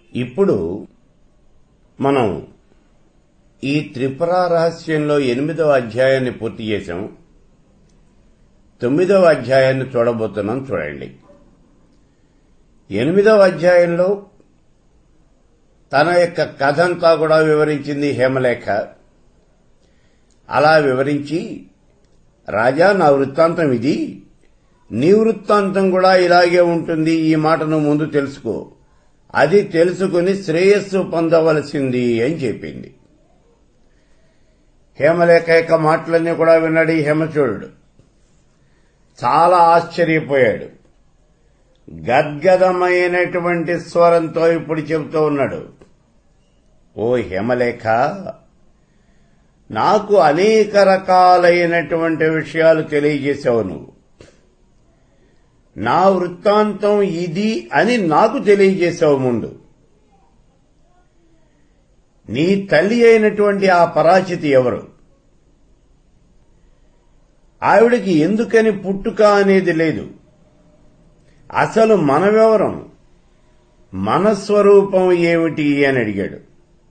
ఇప్పుడు మనం ఈ త్రిపుర రహస్యంలో ఎనిమిదవ అధ్యాయాన్ని పూర్తి చేశాం తొమ్మిదవ అధ్యాయాన్ని చూడబోతున్నాం చూడండి ఎనిమిదవ అధ్యాయంలో తన యొక్క కథంతా కూడా వివరించింది హేమలేఖ అలా వివరించి రాజా నా వృత్తాంతం ఇది నీ వృత్తాంతం కూడా ఇలాగే ఉంటుంది ఈ మాటను ముందు తెలుసుకో అది తెలుసుకుని శ్రేయస్సు పొందవలసింది అని చెప్పింది హేమలేఖ యొక్క మాటలన్నీ కూడా విన్నాడు ఈ హేమచూడు చాలా ఆశ్చర్యపోయాడు గద్గదమైనటువంటి స్వరంతో ఇప్పుడు చెబుతూ ఉన్నాడు ఓ హేమలేఖ నాకు అనేక రకాలైనటువంటి విషయాలు తెలియజేశావు నువ్వు నా వృత్తాంతం ఇది అని నాకు తెలియజేశావు ముందు నీ తల్లి అయినటువంటి ఆ పరాచితి ఎవరు ఆవిడకి ఎందుకని పుట్టుక అనేది లేదు అసలు మనవెవరం మన స్వరూపం ఏమిటి అని అడిగాడు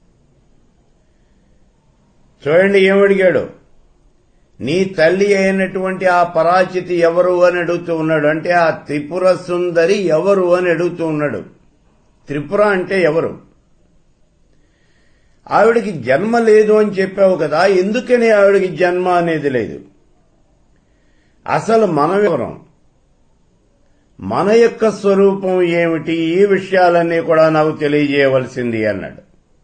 చూడండి ఏమడిగాడు నీ తల్లి అయినటువంటి ఆ పరాచితి ఎవరు అని అడుగుతూ ఉన్నాడు అంటే ఆ త్రిపుర సుందరి ఎవరు అని అడుగుతూ ఉన్నాడు త్రిపుర అంటే ఎవరు ఆవిడికి జన్మ లేదు అని చెప్పావు కదా ఎందుకని ఆవిడికి జన్మ అనేది లేదు అసలు మనవెవరం మన యొక్క స్వరూపం ఏమిటి ఈ విషయాలన్నీ కూడా నాకు తెలియజేయవలసింది అన్నాడు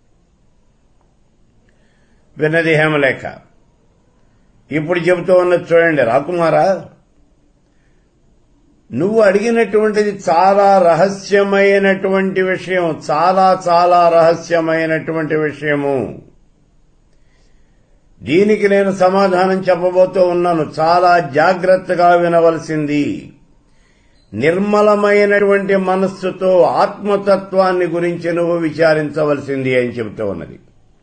విన్నది హేమలేఖ ఇప్పుడు చెబుతూ ఉన్నది చూడండి రాకుమారా నువ్వు అడిగినటువంటిది చాలా రహస్యమైనటువంటి విషయం చాలా చాలా రహస్యమైనటువంటి విషయము దీనికి నేను సమాధానం చెప్పబోతూ ఉన్నాను చాలా జాగ్రత్తగా వినవలసింది నిర్మలమైనటువంటి మనస్సుతో ఆత్మతత్వాన్ని గురించి నువ్వు విచారించవలసింది అని చెబుతూ ఉన్నది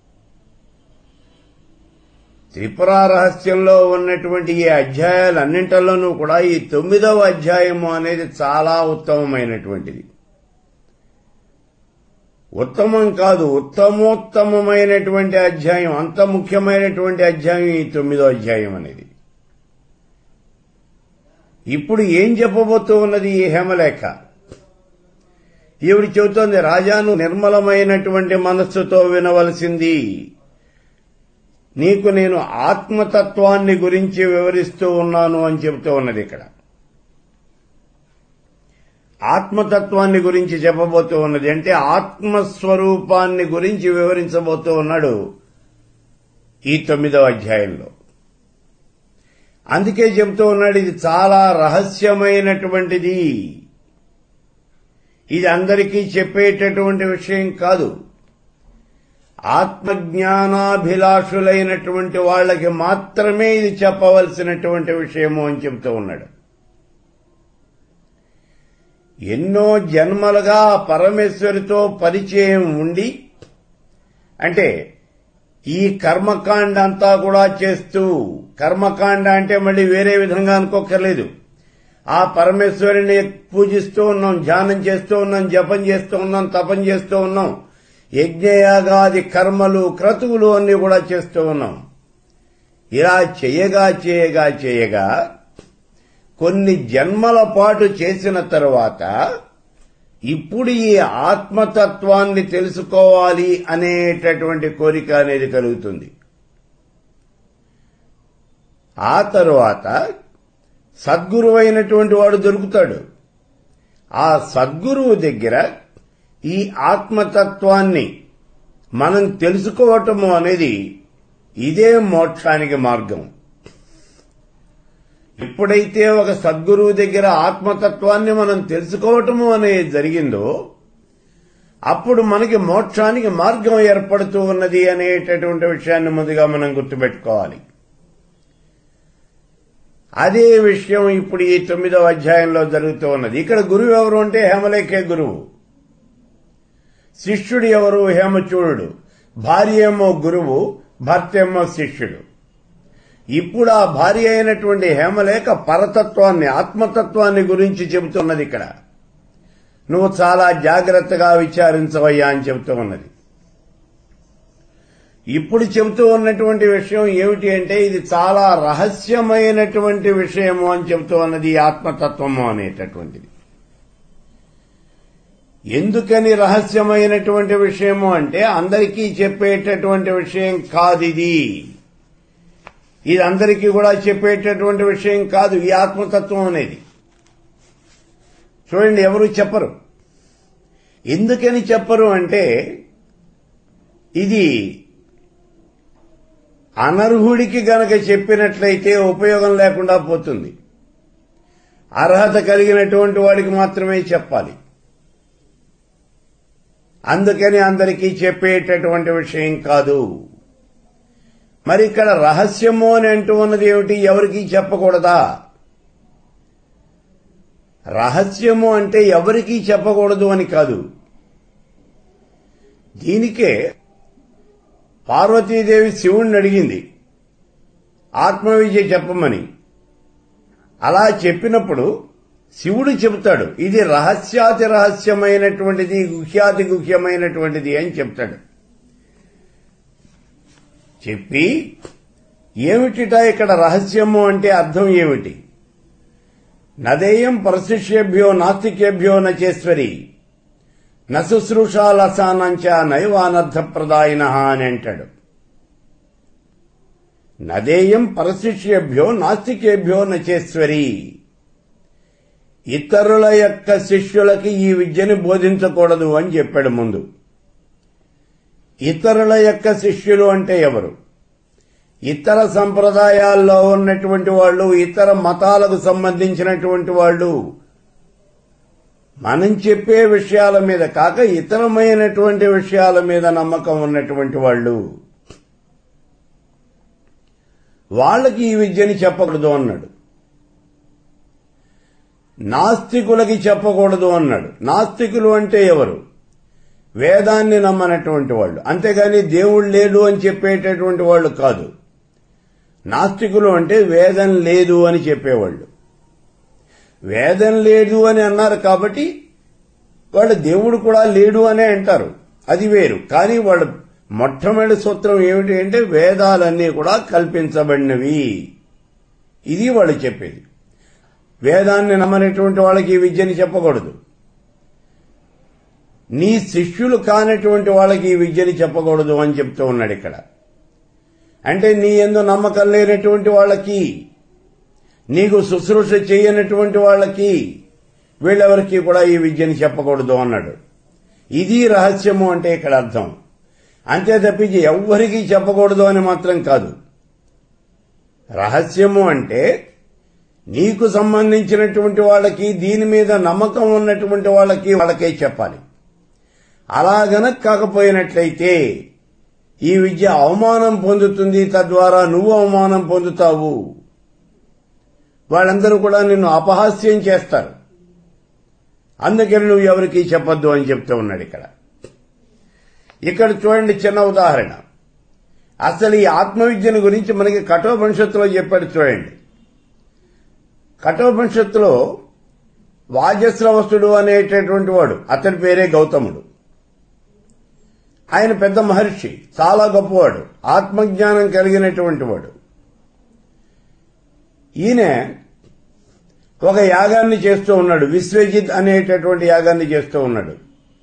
త్రిపుర రహస్యంలో ఉన్నటువంటి ఈ అధ్యాయాలన్నింటిలోనూ కూడా ఈ తొమ్మిదవ అధ్యాయము అనేది చాలా ఉత్తమమైనటువంటిది ఉత్తమం కాదు ఉత్తమోత్తమమైనటువంటి అధ్యాయం అంత ముఖ్యమైనటువంటి అధ్యాయం ఈ తొమ్మిదో అధ్యాయం అనేది ఇప్పుడు ఏం చెప్పబోతూ ఉన్నది ఈ హేమలేఖ ఈవిడ చెబుతోంది రాజాను నిర్మలమైనటువంటి మనస్సుతో వినవలసింది నీకు నేను ఆత్మతత్వాన్ని గురించి వివరిస్తూ ఉన్నాను అని చెబుతూ ఉన్నది ఇక్కడ ఆత్మతత్వాన్ని గురించి చెప్పబోతూ ఉన్నది అంటే ఆత్మస్వరూపాన్ని గురించి వివరించబోతూ ఉన్నాడు ఈ తొమ్మిదవ అధ్యాయంలో అందుకే చెబుతూ ఉన్నాడు ఇది చాలా రహస్యమైనటువంటిది ఇది అందరికీ చెప్పేటటువంటి విషయం కాదు ఆత్మజ్ఞానాభిలాషులైనటువంటి వాళ్ళకి మాత్రమే ఇది చెప్పవలసినటువంటి విషయము అని చెబుతూ ఉన్నాడు ఎన్నో జన్మలుగా పరమేశ్వరితో పరిచయం ఉండి అంటే ఈ కర్మకాండ అంతా కూడా చేస్తూ కర్మకాండ అంటే మళ్ళీ వేరే విధంగా అనుకోకర్లేదు ఆ పరమేశ్వరిని పూజిస్తూ ఉన్నాం ధ్యానం చేస్తూ ఉన్నాం జపం చేస్తూ ఉన్నాం తపం చేస్తూ ఉన్నాం యజ్ఞయాగాది కర్మలు క్రతువులు అన్ని కూడా చేస్తూ ఉన్నాం ఇలా చేయగా చేయగా చేయగా కొన్ని జన్మల పాటు చేసిన తరువాత ఇప్పుడు ఈ ఆత్మతత్వాన్ని తెలుసుకోవాలి అనేటటువంటి కోరిక అనేది కలుగుతుంది ఆ తరువాత సద్గురువైనటువంటి వాడు దొరుకుతాడు ఆ సద్గురువు దగ్గర ఈ ఆత్మతత్వాన్ని మనం తెలుసుకోవటము అనేది ఇదే మోక్షానికి మార్గం ఎప్పుడైతే ఒక సద్గురువు దగ్గర ఆత్మతత్వాన్ని మనం తెలుసుకోవటము అనేది జరిగిందో అప్పుడు మనకి మోక్షానికి మార్గం ఏర్పడుతూ ఉన్నది అనేటటువంటి విషయాన్ని ముందుగా మనం గుర్తుపెట్టుకోవాలి అదే విషయం ఇప్పుడు ఈ తొమ్మిదవ అధ్యాయంలో జరుగుతూ ఉన్నది ఇక్కడ గురువు ఎవరు అంటే హేమలేఖే గురువు శిష్యుడు ఎవరు హేమచూడు భార్య ఏమో గురువు భర్త ఏమో శిష్యుడు ఇప్పుడు ఆ భార్య అయినటువంటి హేమలేఖ పరతత్వాన్ని ఆత్మతత్వాన్ని గురించి చెబుతున్నది ఇక్కడ నువ్వు చాలా జాగ్రత్తగా విచారించవయ్యా అని చెబుతూ ఉన్నది ఇప్పుడు చెబుతూ ఉన్నటువంటి విషయం ఏమిటి అంటే ఇది చాలా రహస్యమైనటువంటి విషయము అని చెబుతూ ఉన్నది ఈ ఆత్మతత్వము అనేటటువంటిది ఎందుకని రహస్యమైనటువంటి విషయము అంటే అందరికీ చెప్పేటటువంటి విషయం కాదు ఇది ఇది అందరికీ కూడా చెప్పేటటువంటి విషయం కాదు ఈ ఆత్మతత్వం అనేది చూడండి ఎవరు చెప్పరు ఎందుకని చెప్పరు అంటే ఇది అనర్హుడికి గనక చెప్పినట్లయితే ఉపయోగం లేకుండా పోతుంది అర్హత కలిగినటువంటి వాడికి మాత్రమే చెప్పాలి అందుకని అందరికీ చెప్పేటటువంటి విషయం కాదు మరి ఇక్కడ రహస్యము అని అంటూ ఉన్నది ఏమిటి ఎవరికి చెప్పకూడదా రహస్యము అంటే ఎవరికీ చెప్పకూడదు అని కాదు దీనికే పార్వతీదేవి శివుణ్ణి అడిగింది ఆత్మవిద్య చెప్పమని అలా చెప్పినప్పుడు శివుడు చెబుతాడు ఇది రహస్యాతి రహస్యమైనటువంటిది గుహ్యాతి గుహ్యమైనటువంటిది అని చెప్తాడు చెప్పి ఏమిటిట ఇక్కడ రహస్యము అంటే అర్థం ఏమిటి నదేయం పరశిష్యేభ్యో నాస్తికేభ్యో నచేశ్వరి నశుశ్రూషాలసానంచ నైవానర్థప్రదాయిన అని అంటాడు నదేయం పరశిష్యేభ్యో నాస్తికేభ్యో నచేశ్వరి ఇతరుల యొక్క శిష్యులకి ఈ విద్యని బోధించకూడదు అని చెప్పాడు ముందు ఇతరుల యొక్క శిష్యులు అంటే ఎవరు ఇతర సంప్రదాయాల్లో ఉన్నటువంటి వాళ్ళు ఇతర మతాలకు సంబంధించినటువంటి వాళ్ళు మనం చెప్పే విషయాల మీద కాక ఇతరమైనటువంటి విషయాల మీద నమ్మకం ఉన్నటువంటి వాళ్ళు వాళ్ళకి ఈ విద్యని చెప్పకూడదు అన్నాడు నాస్తికులకి చెప్పకూడదు అన్నాడు నాస్తికులు అంటే ఎవరు వేదాన్ని నమ్మనటువంటి వాళ్ళు అంతేగాని దేవుడు లేడు అని చెప్పేటటువంటి వాళ్ళు కాదు నాస్తికులు అంటే వేదం లేదు అని చెప్పేవాళ్ళు వేదం లేదు అని అన్నారు కాబట్టి వాళ్ళు దేవుడు కూడా లేడు అనే అంటారు అది వేరు కానీ వాళ్ళ మొట్టమొదటి సూత్రం ఏమిటి అంటే వేదాలన్నీ కూడా కల్పించబడినవి ఇది వాళ్ళు చెప్పేది వేదాన్ని నమ్మనటువంటి వాళ్ళకి ఈ విద్యని చెప్పకూడదు నీ శిష్యులు కానటువంటి వాళ్ళకి ఈ విద్యని చెప్పకూడదు అని చెప్తూ ఉన్నాడు ఇక్కడ అంటే నీ ఎందు నమ్మకం లేనటువంటి వాళ్ళకి నీకు శుశ్రూష చేయనటువంటి వాళ్ళకి వీళ్ళెవరికి కూడా ఈ విద్యని చెప్పకూడదు అన్నాడు ఇది రహస్యము అంటే ఇక్కడ అర్థం అంతే తప్పించి ఎవ్వరికీ చెప్పకూడదు అని మాత్రం కాదు రహస్యము అంటే నీకు సంబంధించినటువంటి వాళ్ళకి దీని మీద నమ్మకం ఉన్నటువంటి వాళ్ళకి వాళ్ళకే చెప్పాలి అలా గనక కాకపోయినట్లయితే ఈ విద్య అవమానం పొందుతుంది తద్వారా నువ్వు అవమానం పొందుతావు వాళ్ళందరూ కూడా నిన్ను అపహాస్యం చేస్తారు అందుకని నువ్వు ఎవరికి చెప్పొద్దు అని చెప్తూ ఉన్నాడు ఇక్కడ ఇక్కడ చూడండి చిన్న ఉదాహరణ అసలు ఈ ఆత్మవిద్యను గురించి మనకి కఠోపనిషత్తులో చెప్పాడు చూడండి కఠోపనిషత్తులో వాజస్రవస్తుడు అనేటటువంటి వాడు అతని పేరే గౌతముడు ఆయన పెద్ద మహర్షి చాలా గొప్పవాడు ఆత్మజ్ఞానం కలిగినటువంటి వాడు ఈయన ఒక యాగాన్ని చేస్తూ ఉన్నాడు విశ్వజిత్ అనేటటువంటి యాగాన్ని చేస్తూ ఉన్నాడు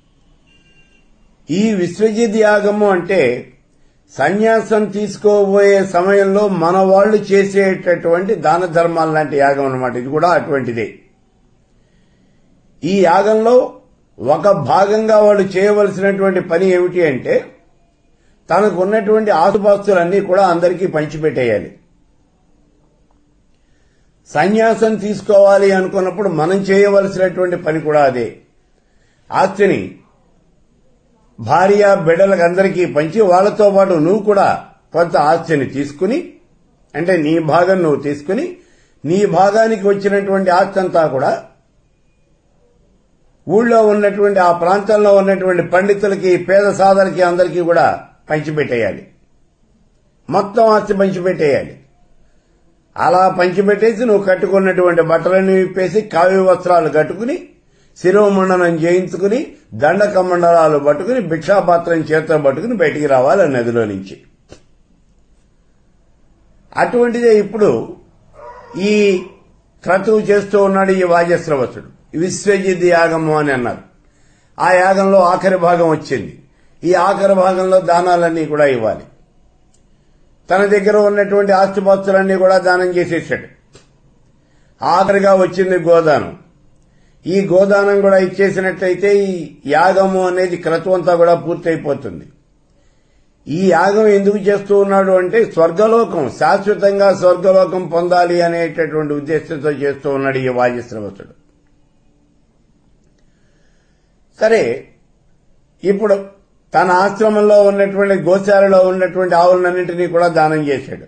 ఈ విశ్వజిత్ యాగము అంటే సన్యాసం తీసుకోబోయే సమయంలో మన వాళ్ళు చేసేటటువంటి దాన ధర్మాలు లాంటి యాగం అన్నమాట ఇది కూడా అటువంటిదే ఈ యాగంలో ఒక భాగంగా వాళ్ళు చేయవలసినటువంటి పని ఏమిటి అంటే తనకు ఉన్నటువంటి ఆసుపాస్తులన్నీ కూడా అందరికీ పంచిపెట్టేయాలి సన్యాసం తీసుకోవాలి అనుకున్నప్పుడు మనం చేయవలసినటువంటి పని కూడా అదే ఆస్తిని భార్య బిడ్డలకు అందరికీ పంచి వాళ్ళతో పాటు నువ్వు కూడా కొంత ఆస్తిని తీసుకుని అంటే నీ భాగం నువ్వు తీసుకుని నీ భాగానికి వచ్చినటువంటి ఆస్తి అంతా కూడా ఊళ్ళో ఉన్నటువంటి ఆ ప్రాంతంలో ఉన్నటువంటి పండితులకి పేద సాధలకి అందరికీ కూడా పంచిపెట్టేయాలి మొత్తం ఆస్తి పంచిపెట్టేయాలి అలా పంచిపెట్టేసి నువ్వు కట్టుకున్నటువంటి బట్టలన్నీ విప్పేసి కావ్య వస్త్రాలు కట్టుకుని శిరోమండనం చేయించుకుని దండక మండలాలు పట్టుకుని భిక్షాపాత్రం చేతితో పట్టుకుని బయటికి రావాలి ఆ నదిలో నుంచి అటువంటిదే ఇప్పుడు ఈ క్రతువు చేస్తూ ఉన్నాడు ఈ వాజశ్రవసుడు విశ్వజిత్ యాగము అని అన్నారు ఆ యాగంలో ఆఖరి భాగం వచ్చింది ఈ ఆఖరి భాగంలో దానాలన్నీ కూడా ఇవ్వాలి తన దగ్గర ఉన్నటువంటి ఆస్తిపాస్తులన్నీ కూడా దానం చేసేసాడు ఆఖరిగా వచ్చింది గోదానం ఈ గోదానం కూడా ఇచ్చేసినట్లయితే ఈ యాగము అనేది క్రతువు అంతా కూడా పూర్తయిపోతుంది ఈ యాగం ఎందుకు చేస్తూ ఉన్నాడు అంటే స్వర్గలోకం శాశ్వతంగా స్వర్గలోకం పొందాలి అనేటటువంటి ఉద్దేశంతో చేస్తూ ఉన్నాడు ఈ వాజశ్రవసుడు సరే ఇప్పుడు తన ఆశ్రమంలో ఉన్నటువంటి గోశాలలో ఉన్నటువంటి ఆవులన్నింటినీ కూడా దానం చేశాడు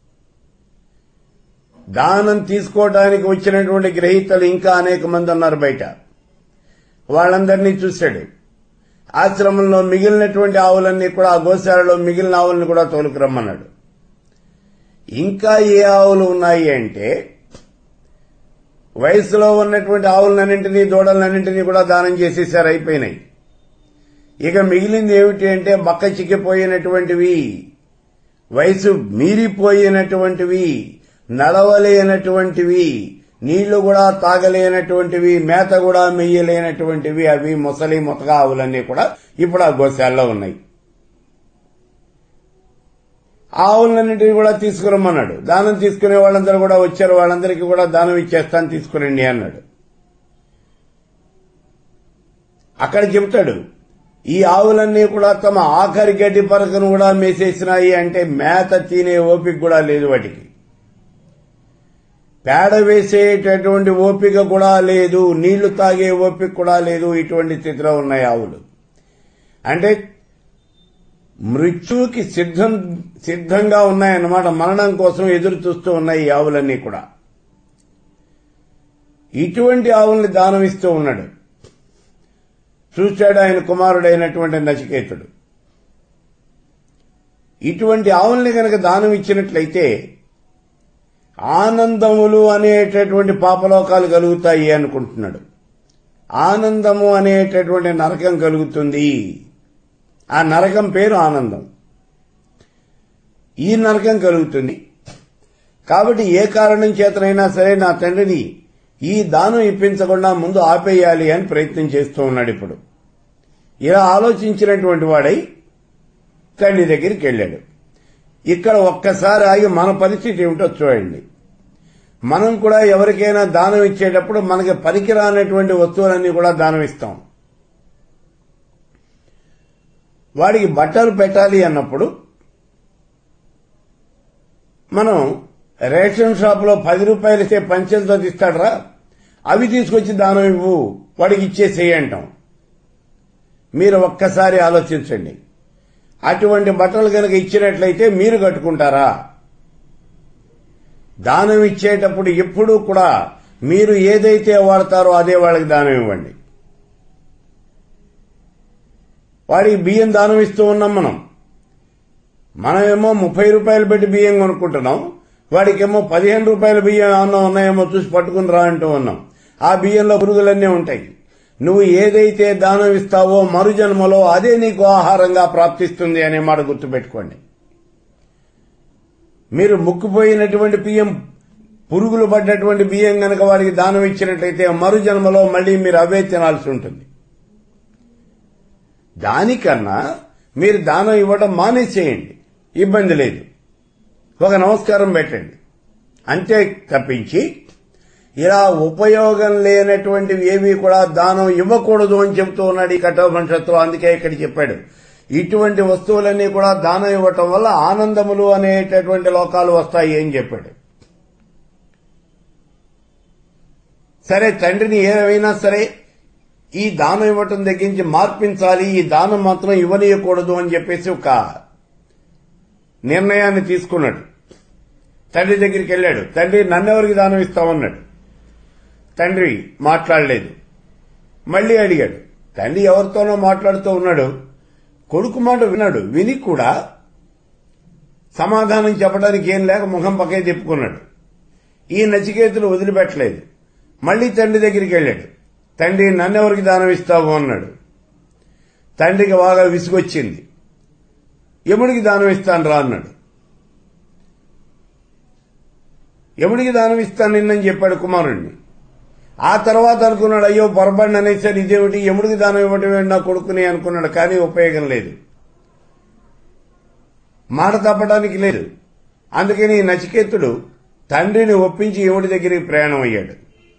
దానం తీసుకోవడానికి వచ్చినటువంటి గ్రహీతలు ఇంకా అనేక మంది ఉన్నారు బయట వాళ్ళందరినీ చూశాడు ఆశ్రమంలో మిగిలినటువంటి ఆవులన్నీ కూడా ఆ గోశాలలో మిగిలిన ఆవులను కూడా తోలుకురమ్మన్నాడు ఇంకా ఏ ఆవులు ఉన్నాయి అంటే వయసులో ఉన్నటువంటి ఆవులన్నింటినీ దూడలన్నింటినీ కూడా దానం చేసేసారు అయిపోయినాయి ఇక మిగిలింది ఏమిటి అంటే బక్క చిక్కిపోయినటువంటివి వయసు మీరిపోయినటువంటివి నడవలేనటువంటివి నీళ్లు కూడా తాగలేనటువంటివి మేత కూడా మెయ్యలేనటువంటివి అవి ముసలి ముతగా ఆవులన్నీ కూడా ఇప్పుడు ఆ గోశాలలో ఉన్నాయి ఆవులన్నింటినీ కూడా తీసుకురమ్మన్నాడు దానం తీసుకునే వాళ్ళందరూ కూడా వచ్చారు వాళ్ళందరికీ కూడా దానం ఇచ్చేస్తాను తీసుకురండి అన్నాడు అక్కడ చెబుతాడు ఈ ఆవులన్నీ కూడా తమ ఆఖరి గడ్డి పరకను కూడా మేసేసినాయి అంటే మేత తినే ఓపిక కూడా లేదు వాటికి పేడ వేసేటటువంటి ఓపిక కూడా లేదు నీళ్లు తాగే ఓపిక కూడా లేదు ఇటువంటి స్థితిలో ఉన్నాయి ఆవులు అంటే మృత్యువుకి సిద్ధం సిద్ధంగా ఉన్నాయన్నమాట మరణం కోసం ఎదురు చూస్తూ ఉన్నాయి ఈ ఆవులన్నీ కూడా ఇటువంటి ఆవుల్ని దానం ఇస్తూ ఉన్నాడు చూశాడు ఆయన కుమారుడైనటువంటి నచికేతుడు ఇటువంటి ఆవుల్ని కనుక దానం ఇచ్చినట్లయితే ఆనందములు అనేటటువంటి పాపలోకాలు కలుగుతాయి అనుకుంటున్నాడు ఆనందము అనేటటువంటి నరకం కలుగుతుంది ఆ నరకం పేరు ఆనందం ఈ నరకం కలుగుతుంది కాబట్టి ఏ కారణం చేతనైనా సరే నా తండ్రిని ఈ దానం ఇప్పించకుండా ముందు ఆపేయాలి అని ప్రయత్నం చేస్తూ ఉన్నాడు ఇప్పుడు ఇలా ఆలోచించినటువంటి వాడై తండ్రి దగ్గరికి వెళ్ళాడు ఇక్కడ ఒక్కసారి ఆగి మన పరిస్థితి ఏమిటో చూడండి మనం కూడా ఎవరికైనా దానం ఇచ్చేటప్పుడు మనకి పనికిరానటువంటి వస్తువులన్నీ కూడా దానం ఇస్తాం వాడికి బట్టలు పెట్టాలి అన్నప్పుడు మనం రేషన్ షాపులో పది రూపాయలు ఇస్తే పంచెలతో తీస్తాడరా అవి తీసుకొచ్చి దానం ఇవ్వు వాడికి ఇచ్చేసేయి అంటాం మీరు ఒక్కసారి ఆలోచించండి అటువంటి బట్టలు కనుక ఇచ్చినట్లయితే మీరు కట్టుకుంటారా దానం ఇచ్చేటప్పుడు ఎప్పుడూ కూడా మీరు ఏదైతే వాడతారో అదే వాళ్ళకి దానం ఇవ్వండి వాడికి బియ్యం దానం ఇస్తూ ఉన్నాం మనం మనమేమో ముప్పై రూపాయలు పెట్టి బియ్యం కొనుక్కుంటున్నాం వాడికేమో పదిహేను రూపాయల బియ్యం ఏమన్నా ఉన్నాయేమో చూసి పట్టుకుని రా అంటూ ఉన్నాం ఆ బియ్యంలో పురుగులన్నీ ఉంటాయి నువ్వు ఏదైతే దానం ఇస్తావో మరుజన్మలో అదే నీకు ఆహారంగా ప్రాప్తిస్తుంది అనే మాట గుర్తుపెట్టుకోండి మీరు ముక్కుపోయినటువంటి బియ్యం పురుగులు పడ్డటువంటి బియ్యం గనక వాడికి దానం ఇచ్చినట్లయితే మరుజన్మలో మళ్ళీ మీరు అవే తినాల్సి ఉంటుంది దానికన్నా మీరు దానం ఇవ్వడం మానేసేయండి ఇబ్బంది లేదు ఒక నమస్కారం పెట్టండి అంతే తప్పించి ఇలా ఉపయోగం లేనటువంటివి ఏవి కూడా దానం ఇవ్వకూడదు అని చెబుతూ ఉన్నాడు ఈ కఠోపనిషత్తులో అందుకే ఇక్కడ చెప్పాడు ఇటువంటి వస్తువులన్నీ కూడా దానం ఇవ్వటం వల్ల ఆనందములు అనేటటువంటి లోకాలు వస్తాయి అని చెప్పాడు సరే తండ్రిని ఏమైనా సరే ఈ దానం ఇవ్వటం దగ్గర నుంచి మార్పించాలి ఈ దానం మాత్రం ఇవ్వనీయకూడదు అని చెప్పేసి ఒక నిర్ణయాన్ని తీసుకున్నాడు తండ్రి దగ్గరికి వెళ్ళాడు తండ్రి నన్నెవరికి దానం ఇస్తామన్నాడు తండ్రి మాట్లాడలేదు మళ్ళీ అడిగాడు తండ్రి ఎవరితోనో మాట్లాడుతూ ఉన్నాడు కొడుకు మాట విన్నాడు విని కూడా సమాధానం చెప్పడానికి ఏం లేక ముఖం పక్కే తిప్పుకున్నాడు ఈ నచికేతులు వదిలిపెట్టలేదు మళ్ళీ తండ్రి దగ్గరికి వెళ్ళాడు తండ్రి నన్నెవరికి దానం ఇస్తావు అన్నాడు తండ్రికి బాగా విసుగొచ్చింది యముడికి దానం ఇస్తాను రా అన్నాడు యముడికి దానం ఇస్తాను నిన్నని చెప్పాడు కుమారుణ్ణి ఆ తర్వాత అనుకున్నాడు అయ్యో పొరపాటున అనేసరి ఇదేమిటి యముడికి దానం ఇవ్వటం ఏంటి నా కొడుకుని అనుకున్నాడు కానీ ఉపయోగం లేదు మాట తప్పడానికి లేదు అందుకని నచికేతుడు తండ్రిని ఒప్పించి యముడి దగ్గరికి ప్రయాణం అయ్యాడు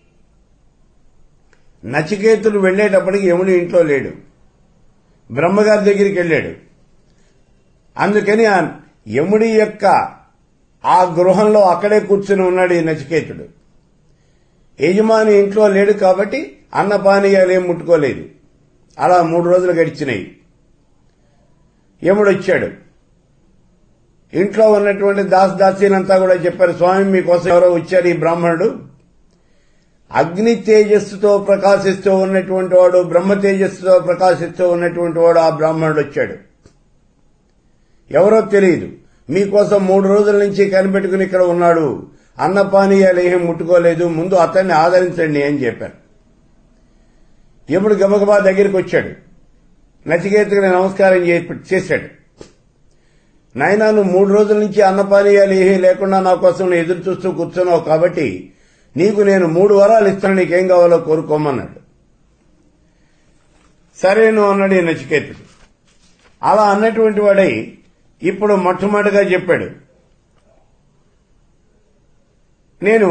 నచికేతుడు వెళ్లేటప్పటికి యముడు ఇంట్లో లేడు బ్రహ్మగారి దగ్గరికి వెళ్ళాడు అందుకని ఆ యముడి యొక్క ఆ గృహంలో అక్కడే కూర్చుని ఉన్నాడు ఈ నచికేతుడు యజమాని ఇంట్లో లేడు కాబట్టి అన్నపానీయాలు ఏం ముట్టుకోలేదు అలా మూడు రోజులు గడిచినాయి యముడు వచ్చాడు ఇంట్లో ఉన్నటువంటి దాస్ దాసీనంతా కూడా చెప్పారు స్వామి మీకోసం ఎవరో వచ్చారు ఈ బ్రాహ్మణుడు అగ్ని తేజస్సుతో ప్రకాశిస్తూ ఉన్నటువంటి వాడు బ్రహ్మ తేజస్సుతో ప్రకాశిస్తూ ఉన్నటువంటి వాడు ఆ బ్రాహ్మణుడు వచ్చాడు ఎవరో తెలియదు మీకోసం మూడు రోజుల నుంచి కనిపెట్టుకుని ఇక్కడ ఉన్నాడు అన్నపానీయాలు ఏం ముట్టుకోలేదు ముందు అతన్ని ఆదరించండి అని చెప్పారు ఎప్పుడు గబగబా దగ్గరికి వచ్చాడు నచికేతుకి నమస్కారం చేశాడు నాయనా నువ్వు మూడు రోజుల నుంచి అన్నపానీయాలు ఏమీ లేకుండా నా కోసం నువ్వు ఎదురు చూస్తూ కూర్చున్నావు కాబట్టి నీకు నేను మూడు వరాలు ఇస్తాను నీకేం కావాలో కోరుకోమన్నాడు సరేను అన్నాడు ఈ నచికేతుడు అలా అన్నటువంటి వాడై ఇప్పుడు మొట్టమొదటిగా చెప్పాడు నేను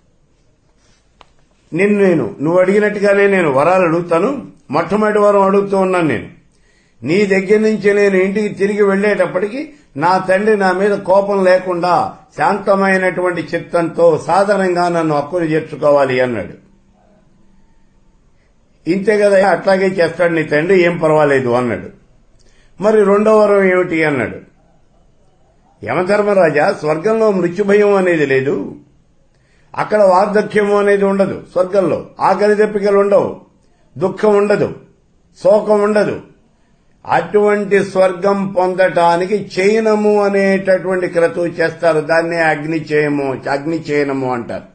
నిన్ను నేను నువ్వు అడిగినట్టుగానే నేను వరాలు అడుగుతాను మొట్టమొదటి వరం అడుగుతూ ఉన్నాను నేను నీ దగ్గర నుంచి నేను ఇంటికి తిరిగి వెళ్లేటప్పటికి నా తండ్రి నా మీద కోపం లేకుండా శాంతమైనటువంటి చిత్తంతో సాధారణంగా నన్ను హక్కును చేర్చుకోవాలి అన్నాడు ఇంతే కదా అట్లాగే చేస్తాడు నీ తండ్రి ఏం పర్వాలేదు అన్నాడు మరి రెండో వరం ఏమిటి అన్నాడు యమధర్మరాజా స్వర్గంలో మృత్యుభయం అనేది లేదు అక్కడ వార్ధక్యము అనేది ఉండదు స్వర్గంలో ఆకలి దెప్పికలు ఉండవు దుఃఖం ఉండదు శోకం ఉండదు అటువంటి స్వర్గం పొందటానికి చైనము అనేటటువంటి క్రతువు చేస్తారు దాన్నే అగ్ని చేయము అగ్ని చయనము అంటారు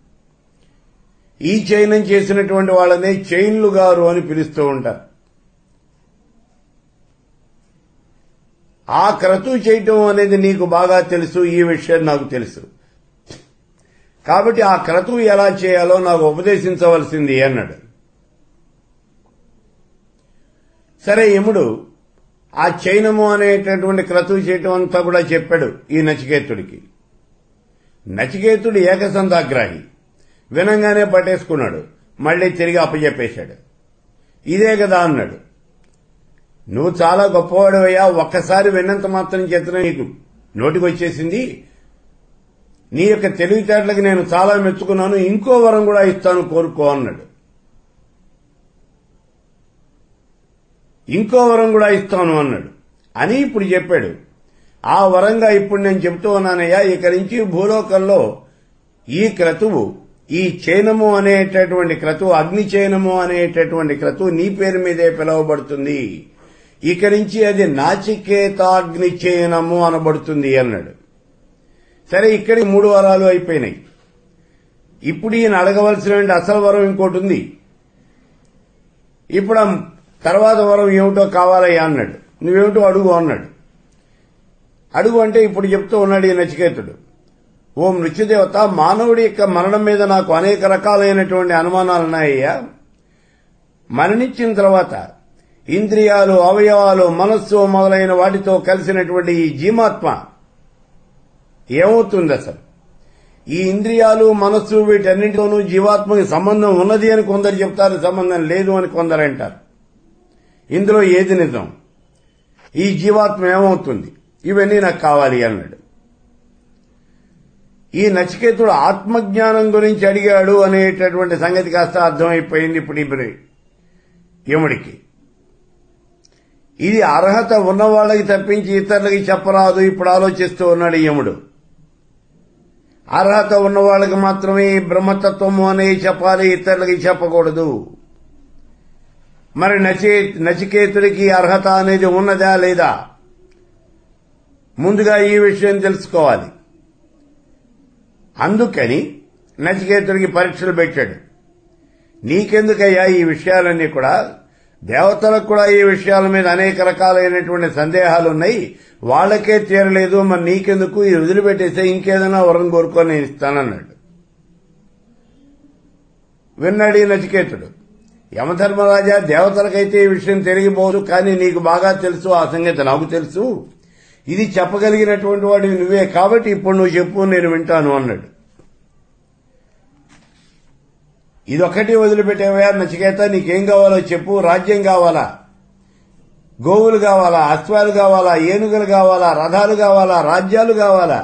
ఈ చైనం చేసినటువంటి వాళ్ళనే చైన్లు గారు అని పిలుస్తూ ఉంటారు ఆ క్రతువు చేయటం అనేది నీకు బాగా తెలుసు ఈ విషయం నాకు తెలుసు కాబట్టి ఆ క్రతువు ఎలా చేయాలో నాకు ఉపదేశించవలసింది అన్నాడు సరే యముడు ఆ చైనము అనేటటువంటి క్రతువు చేయటం అంతా కూడా చెప్పాడు ఈ నచికేతుడికి నచికేతుడు ఏకసంధాగ్రాహి వినంగానే పట్టేసుకున్నాడు మళ్ళీ తిరిగి అప్పచెప్పేశాడు ఇదే కదా అన్నాడు నువ్వు చాలా గొప్పవాడవయ్యా ఒక్కసారి విన్నంత మాత్రం చేతనే నీకు నోటికి వచ్చేసింది నీ యొక్క తెలివితేటలకు నేను చాలా మెచ్చుకున్నాను ఇంకో వరం కూడా ఇస్తాను కోరుకో అన్నాడు ఇంకో వరం కూడా ఇస్తాను అన్నాడు అని ఇప్పుడు చెప్పాడు ఆ వరంగా ఇప్పుడు నేను చెబుతూ ఉన్నానయ్యా ఇక నుంచి భూలోకంలో ఈ క్రతువు ఈ చైనము అనేటటువంటి క్రతువు అగ్ని చైనము అనేటటువంటి క్రతువు నీ పేరు మీదే పిలువబడుతుంది ఇక నుంచి అది నాచికేతాగ్ని చైనము అనబడుతుంది అన్నాడు సరే ఇక్కడికి మూడు వరాలు అయిపోయినాయి ఇప్పుడు ఈయన అడగవలసిన అసలు వరం ఇంకోటి ఉంది ఇప్పుడు ఆ తర్వాత వరం ఏమిటో కావాలయ్యా అన్నాడు నువ్వేమిటో అడుగు అన్నాడు అడుగు అంటే ఇప్పుడు చెప్తూ ఉన్నాడు ఈ నచికేతుడు ఓ మృత్యుదేవత మానవుడి యొక్క మరణం మీద నాకు అనేక రకాలైనటువంటి అనుమానాలున్నాయ్యా మరణించిన తర్వాత ఇంద్రియాలు అవయవాలు మనస్సు మొదలైన వాటితో కలిసినటువంటి ఈ జీవాత్మ ఏమవుతుంది అసలు ఈ ఇంద్రియాలు మనస్సు వీటన్నింటితోనూ జీవాత్మకి సంబంధం ఉన్నది అని కొందరు చెప్తారు సంబంధం లేదు అని కొందరు అంటారు ఇందులో ఏది నిజం ఈ జీవాత్మ ఏమవుతుంది ఇవన్నీ నాకు కావాలి అన్నాడు ఈ నచికేతుడు ఆత్మజ్ఞానం గురించి అడిగాడు అనేటటువంటి సంగతి కాస్త అర్థమైపోయింది ఇప్పుడు ఇప్పుడు యముడికి ఇది అర్హత ఉన్న వాళ్ళకి తప్పించి ఇతరులకి చెప్పరాదు ఇప్పుడు ఆలోచిస్తూ ఉన్నాడు యముడు అర్హత ఉన్న వాళ్ళకి మాత్రమే ఈ బ్రహ్మతత్వము అనేది చెప్పాలి ఇతరులకి చెప్పకూడదు మరి నచే నచికేతుడికి అర్హత అనేది ఉన్నదా లేదా ముందుగా ఈ విషయం తెలుసుకోవాలి అందుకని నచికేతుడికి పరీక్షలు పెట్టాడు నీకెందుకయ్యా ఈ విషయాలన్నీ కూడా దేవతలకు కూడా ఈ విషయాల మీద అనేక రకాలైనటువంటి సందేహాలు ఉన్నాయి వాళ్ళకే తీరలేదు మరి నీకెందుకు ఇది వదిలిపెట్టేస్తే ఇంకేదైనా వరం కోరుకొని నేను ఇస్తానన్నాడు విన్నాడు ఈ నచికేతుడు యమధర్మరాజా దేవతలకైతే ఈ విషయం తెలియబోదు కానీ నీకు బాగా తెలుసు ఆ సంగతి నాకు తెలుసు ఇది చెప్పగలిగినటువంటి వాడివి నువ్వే కాబట్టి ఇప్పుడు నువ్వు చెప్పు నేను వింటాను అన్నాడు ఇదొక్కటి వదిలిపెట్టేవా నచికేత నీకేం కావాలో చెప్పు రాజ్యం కావాలా గోవులు కావాలా అశ్వాలు కావాలా ఏనుగులు కావాలా రథాలు కావాలా రాజ్యాలు కావాలా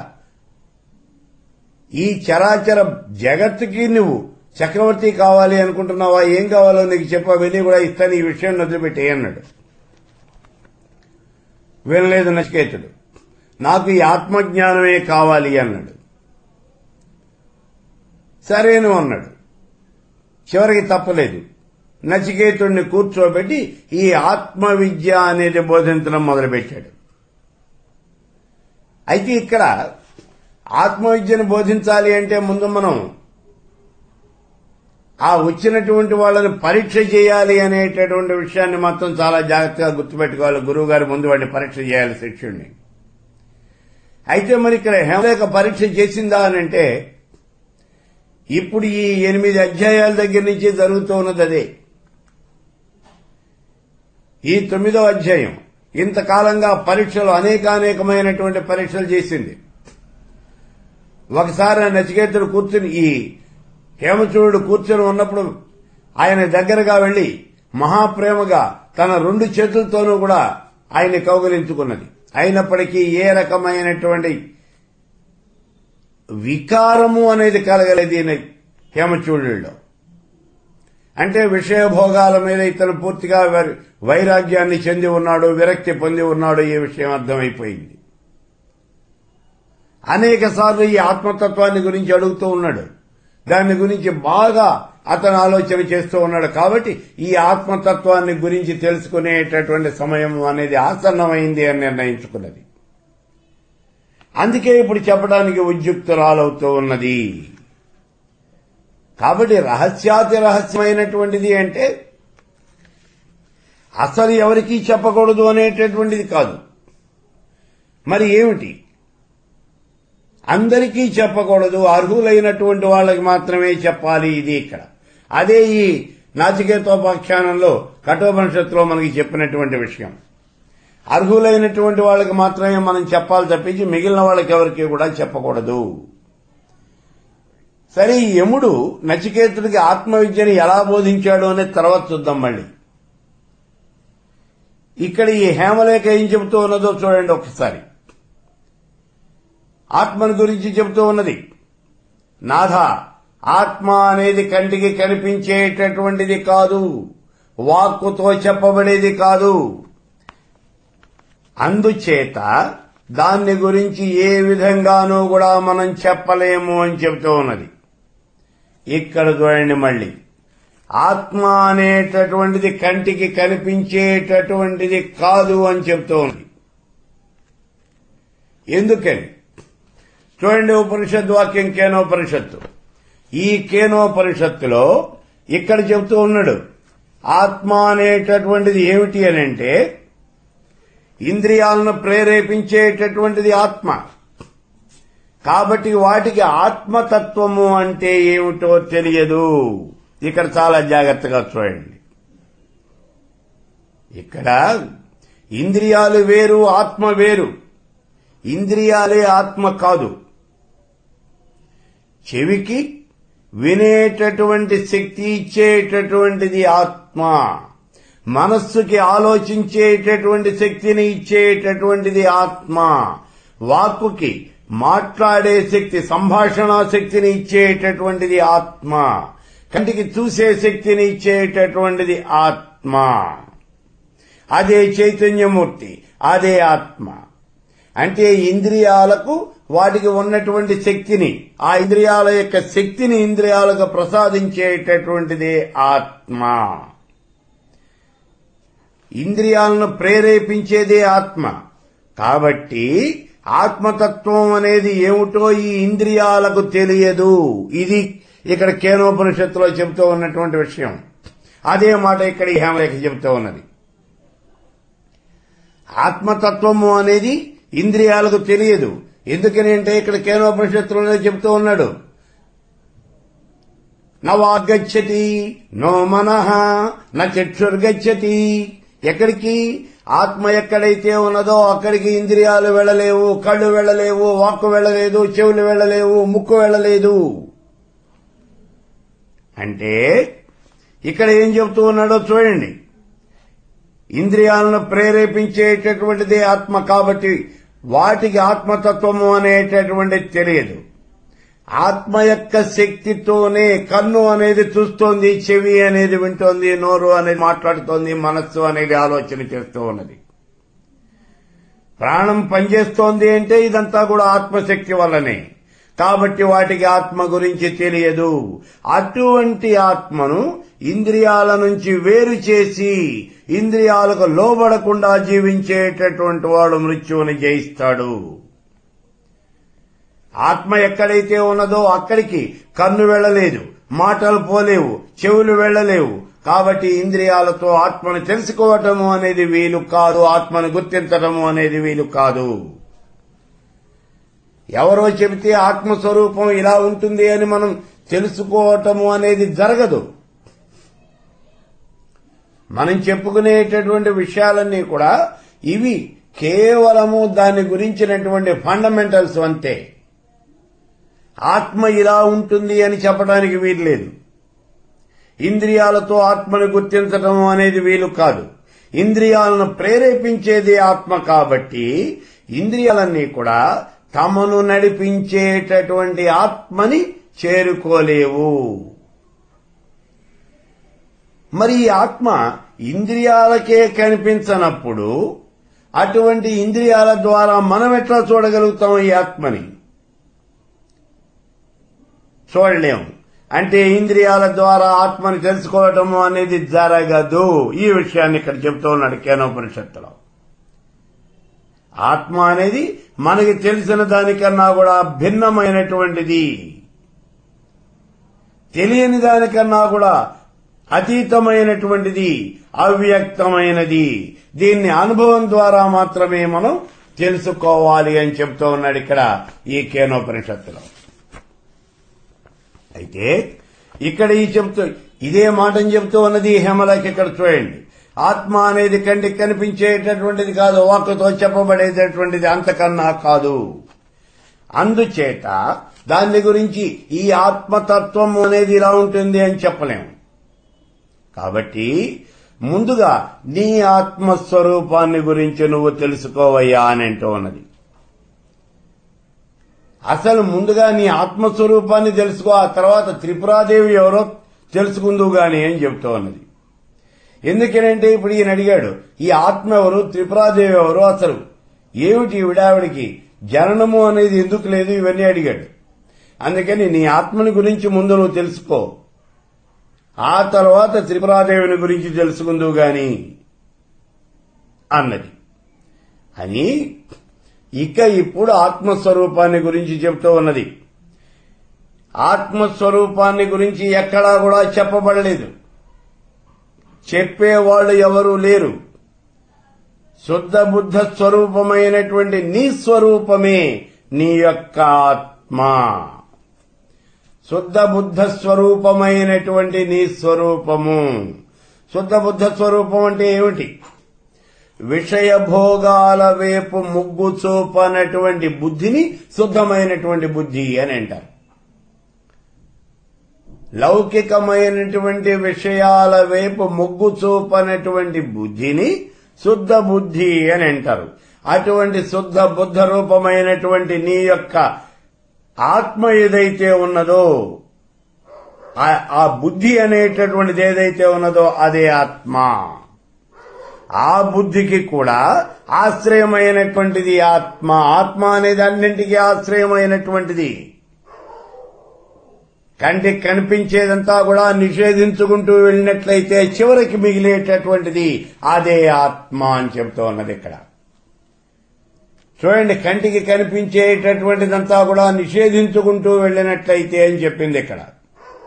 ఈ చరాచర జగత్తుకి నువ్వు చక్రవర్తి కావాలి అనుకుంటున్నావా ఏం కావాలో నీకు చెప్ప వెళ్ళి కూడా ఇస్తాను ఈ విషయం వదిలిపెట్టే అన్నాడు వినలేదు నచికేతుడు నాకు ఈ ఆత్మజ్ఞానమే కావాలి అన్నాడు సరేను అన్నాడు చివరికి తప్పలేదు నచికేతుడిని కూర్చోబెట్టి ఈ ఆత్మ విద్య అనేది బోధించడం మొదలుపెట్టాడు అయితే ఇక్కడ ఆత్మ విద్యను బోధించాలి అంటే ముందు మనం ఆ వచ్చినటువంటి వాళ్ళని పరీక్ష చేయాలి అనేటటువంటి విషయాన్ని మాత్రం చాలా జాగ్రత్తగా గుర్తుపెట్టుకోవాలి గురువు గారు ముందు వాడిని పరీక్ష చేయాలి శిష్యుడిని అయితే మరి ఇక్కడ హేమలేఖ పరీక్ష చేసిందా అని అంటే ఇప్పుడు ఈ ఎనిమిది అధ్యాయాల దగ్గర నుంచి జరుగుతూ ఉన్నది అదే ఈ తొమ్మిదో అధ్యాయం ఇంతకాలంగా పరీక్షలు అనేకానేకమైనటువంటి పరీక్షలు చేసింది ఒకసారి ఆ నచికేతుడు కూర్చుని ఈ హేమచూడు కూర్చొని ఉన్నప్పుడు ఆయన దగ్గరగా వెళ్లి మహాప్రేమగా తన రెండు చేతులతోనూ కూడా ఆయన కౌగలించుకున్నది అయినప్పటికీ ఏ రకమైనటువంటి వికారము అనేది కలగలేదు ఈయన హేమచూడులో అంటే విషయభోగాల మీద ఇతను పూర్తిగా వై- వైరాగ్యాన్ని చెంది ఉన్నాడు విరక్తి పొంది ఉన్నాడు ఈ విషయం అర్థమైపోయింది అనేక సార్లు ఈ ఆత్మతత్వాన్ని గురించి అడుగుతూ ఉన్నాడు దాని గురించి బాగా అతను ఆలోచన చేస్తూ ఉన్నాడు కాబట్టి ఈ ఆత్మతత్వాన్ని గురించి తెలుసుకునేటటువంటి సమయం అనేది ఆసన్నమైంది అని నిర్ణయించుకున్నది అందుకే ఇప్పుడు చెప్పడానికి ఉద్యుక్తురాలవుతూ ఉన్నది కాబట్టి రహస్యాతి రహస్యమైనటువంటిది అంటే అసలు ఎవరికీ చెప్పకూడదు అనేటటువంటిది కాదు మరి ఏమిటి అందరికీ చెప్పకూడదు అర్హులైనటువంటి వాళ్ళకి మాత్రమే చెప్పాలి ఇది ఇక్కడ అదే ఈ నాచికేతోపాఖ్యానంలో కఠోపనిషత్తులో మనకి చెప్పినటువంటి విషయం అర్హులైనటువంటి వాళ్ళకి మాత్రమే మనం చెప్పాలి తప్పించి మిగిలిన వాళ్ళకి ఎవరికి కూడా చెప్పకూడదు సరే ఈ యముడు నచికేతుడికి ఆత్మవిద్యని ఎలా బోధించాడు అనేది తర్వాత చూద్దాం మళ్ళీ ఇక్కడ ఈ హేమలేఖ ఏం చెబుతూ ఉన్నదో చూడండి ఒకసారి ఆత్మను గురించి చెబుతూ ఉన్నది నాథ ఆత్మ అనేది కంటికి కనిపించేటటువంటిది కాదు వాక్కుతో చెప్పబడేది కాదు అందుచేత దాన్ని గురించి ఏ విధంగానూ కూడా మనం చెప్పలేము అని చెబుతూ ఉన్నది ఇక్కడ చూడండి మళ్ళీ ఆత్మ అనేటటువంటిది కంటికి కనిపించేటటువంటిది కాదు అని చెప్తూ ఉంది ఎందుకని చూడండి ఉపనిషత్ వాక్యం కేనోపనిషత్తు ఈ కేనోపనిషత్తులో ఇక్కడ చెబుతూ ఉన్నాడు ఆత్మ అనేటటువంటిది ఏమిటి అని అంటే ఇంద్రియాలను ప్రేరేపించేటటువంటిది ఆత్మ కాబట్టి వాటికి ఆత్మతత్వము అంటే ఏమిటో తెలియదు ఇక్కడ చాలా జాగ్రత్తగా చూడండి ఇక్కడ ఇంద్రియాలు వేరు ఆత్మ వేరు ఇంద్రియాలే ఆత్మ కాదు చెవికి వినేటటువంటి శక్తి ఇచ్చేటటువంటిది ఆత్మ మనస్సుకి ఆలోచించేటటువంటి శక్తిని ఇచ్చేటటువంటిది ఆత్మ వాక్కుకి మాట్లాడే శక్తి సంభాషణ శక్తిని ఇచ్చేటటువంటిది ఆత్మ కంటికి చూసే శక్తిని ఇచ్చేటటువంటిది ఆత్మ అదే చైతన్యమూర్తి అదే ఆత్మ అంటే ఇంద్రియాలకు వాటికి ఉన్నటువంటి శక్తిని ఆ ఇంద్రియాల యొక్క శక్తిని ఇంద్రియాలకు ప్రసాదించేటటువంటిదే ఆత్మ ఇంద్రియాలను ప్రేరేపించేదే ఆత్మ కాబట్టి ఆత్మతత్వం అనేది ఏమిటో ఈ ఇంద్రియాలకు తెలియదు ఇది ఇక్కడ కేనోపనిషత్తులో చెబుతూ ఉన్నటువంటి విషయం అదే మాట ఇక్కడ ఈ హేమలేఖ చెబుతూ ఉన్నది ఆత్మతత్వము అనేది ఇంద్రియాలకు తెలియదు ఎందుకని అంటే ఇక్కడ కేనోపనిషత్తులోనే చెబుతూ ఉన్నాడు నవాగచ్చతి నో మనః న చక్షుర్గచ్చతి ఎక్కడికి ఆత్మ ఎక్కడైతే ఉన్నదో అక్కడికి ఇంద్రియాలు వెళ్ళలేవు కళ్ళు వెళ్ళలేవు వాక్కు వెళ్ళలేదు చెవులు వెళ్ళలేవు ముక్కు వెళ్ళలేదు అంటే ఇక్కడ ఏం చెబుతూ ఉన్నాడో చూడండి ఇంద్రియాలను ప్రేరేపించేటటువంటిది ఆత్మ కాబట్టి వాటికి ఆత్మతత్వము అనేటటువంటిది తెలియదు ఆత్మ యొక్క శక్తితోనే కన్ను అనేది చూస్తోంది చెవి అనేది వింటోంది నోరు అనేది మాట్లాడుతోంది మనస్సు అనేది ఆలోచన చేస్తూ ఉన్నది ప్రాణం పనిచేస్తోంది అంటే ఇదంతా కూడా ఆత్మశక్తి వల్లనే కాబట్టి వాటికి ఆత్మ గురించి తెలియదు అటువంటి ఆత్మను ఇంద్రియాల నుంచి వేరు చేసి ఇంద్రియాలకు లోబడకుండా జీవించేటటువంటి వాడు మృత్యువుని జయిస్తాడు ఆత్మ ఎక్కడైతే ఉన్నదో అక్కడికి కన్ను వెళ్ళలేదు మాటలు పోలేవు చెవులు వెళ్ళలేవు కాబట్టి ఇంద్రియాలతో ఆత్మను తెలుసుకోవటము అనేది వీలు కాదు ఆత్మను గుర్తించటము అనేది వీలు కాదు ఎవరో చెబితే ఆత్మస్వరూపం ఇలా ఉంటుంది అని మనం తెలుసుకోవటము అనేది జరగదు మనం చెప్పుకునేటటువంటి విషయాలన్నీ కూడా ఇవి కేవలము దాని గురించినటువంటి ఫండమెంటల్స్ అంతే ఆత్మ ఇలా ఉంటుంది అని చెప్పడానికి వీల్లేదు ఇంద్రియాలతో ఆత్మను గుర్తించటం అనేది వీలు కాదు ఇంద్రియాలను ప్రేరేపించేది ఆత్మ కాబట్టి ఇంద్రియాలన్నీ కూడా తమను నడిపించేటటువంటి ఆత్మని చేరుకోలేవు మరి ఈ ఆత్మ ఇంద్రియాలకే కనిపించనప్పుడు అటువంటి ఇంద్రియాల ద్వారా మనం ఎట్లా చూడగలుగుతాం ఈ ఆత్మని చూడలేము అంటే ఇంద్రియాల ద్వారా ఆత్మని తెలుసుకోవటము అనేది జరగదు ఈ విషయాన్ని ఇక్కడ చెప్తూ ఉన్నాడు కేనోపనిషత్తులో ఆత్మ అనేది మనకి తెలిసిన దానికన్నా కూడా భిన్నమైనటువంటిది తెలియని దానికన్నా కూడా అతీతమైనటువంటిది అవ్యక్తమైనది దీన్ని అనుభవం ద్వారా మాత్రమే మనం తెలుసుకోవాలి అని చెప్తూ ఉన్నాడు ఇక్కడ ఈ కేనోపనిషత్తులో అయితే ఇక్కడ ఈ చెప్తూ ఇదే మాటని చెప్తూ ఉన్నది హేమలకి ఇక్కడ చూడండి ఆత్మ అనేది కంటికి కనిపించేటటువంటిది కాదు వాక్కుతో చెప్పబడేటటువంటిది అంతకన్నా కాదు అందుచేత దాని గురించి ఈ ఆత్మతత్వం అనేది ఇలా ఉంటుంది అని చెప్పలేము కాబట్టి ముందుగా నీ ఆత్మస్వరూపాన్ని గురించి నువ్వు తెలుసుకోవయ్యా అని అంటూ ఉన్నది అసలు ముందుగా నీ ఆత్మస్వరూపాన్ని తెలుసుకో ఆ తర్వాత త్రిపురాదేవి ఎవరో తెలుసుకుందువు గాని అని చెప్తూ ఉన్నది ఎందుకనంటే ఇప్పుడు ఈయన అడిగాడు ఈ ఆత్మ ఎవరు త్రిపురాదేవి ఎవరు అసలు ఏమిటి విడావిడికి జననము అనేది ఎందుకు లేదు ఇవన్నీ అడిగాడు అందుకని నీ ఆత్మని గురించి ముందు నువ్వు తెలుసుకో ఆ తర్వాత త్రిపురాదేవిని గురించి తెలుసుకుందువు గాని అన్నది అని ఇక ఇప్పుడు ఆత్మస్వరూపాన్ని గురించి చెప్తూ ఉన్నది ఆత్మస్వరూపాన్ని గురించి ఎక్కడా కూడా చెప్పబడలేదు చెప్పేవాళ్ళు ఎవరూ లేరు శుద్ధ బుద్ధ స్వరూపమైనటువంటి నీ స్వరూపమే నీ యొక్క ఆత్మ శుద్ధ బుద్ధ స్వరూపమైనటువంటి నీ స్వరూపము శుద్ధ బుద్ధ స్వరూపం అంటే ఏమిటి విషయ భోగాల వైపు ముగ్గు చూపనటువంటి బుద్ధిని శుద్ధమైనటువంటి బుద్ధి అని అంటారు లౌకికమైనటువంటి విషయాల వైపు మొగ్గు చూపనటువంటి బుద్ధిని శుద్ధ బుద్ధి అని అంటారు అటువంటి శుద్ధ బుద్ధ రూపమైనటువంటి నీ యొక్క ఆత్మ ఏదైతే ఉన్నదో ఆ- ఆ బుద్ధి అనేటటువంటిది ఏదైతే ఉన్నదో అదే ఆత్మ ఆ బుద్ధికి కూడా ఆశ్రయమైనటువంటిది ఆత్మ ఆత్మ అనేది అన్నింటికీ ఆశ్రయమైనటువంటిది కంటికి కనిపించేదంతా కూడా నిషేధించుకుంటూ వెళ్ళినట్లయితే చివరికి మిగిలేటటువంటిది అదే ఆత్మ అని చెబుతూ ఉన్నది ఇక్కడ చూడండి కంటికి కనిపించేటటువంటిదంతా కూడా నిషేధించుకుంటూ వెళ్ళినట్లయితే అని చెప్పింది ఇక్కడ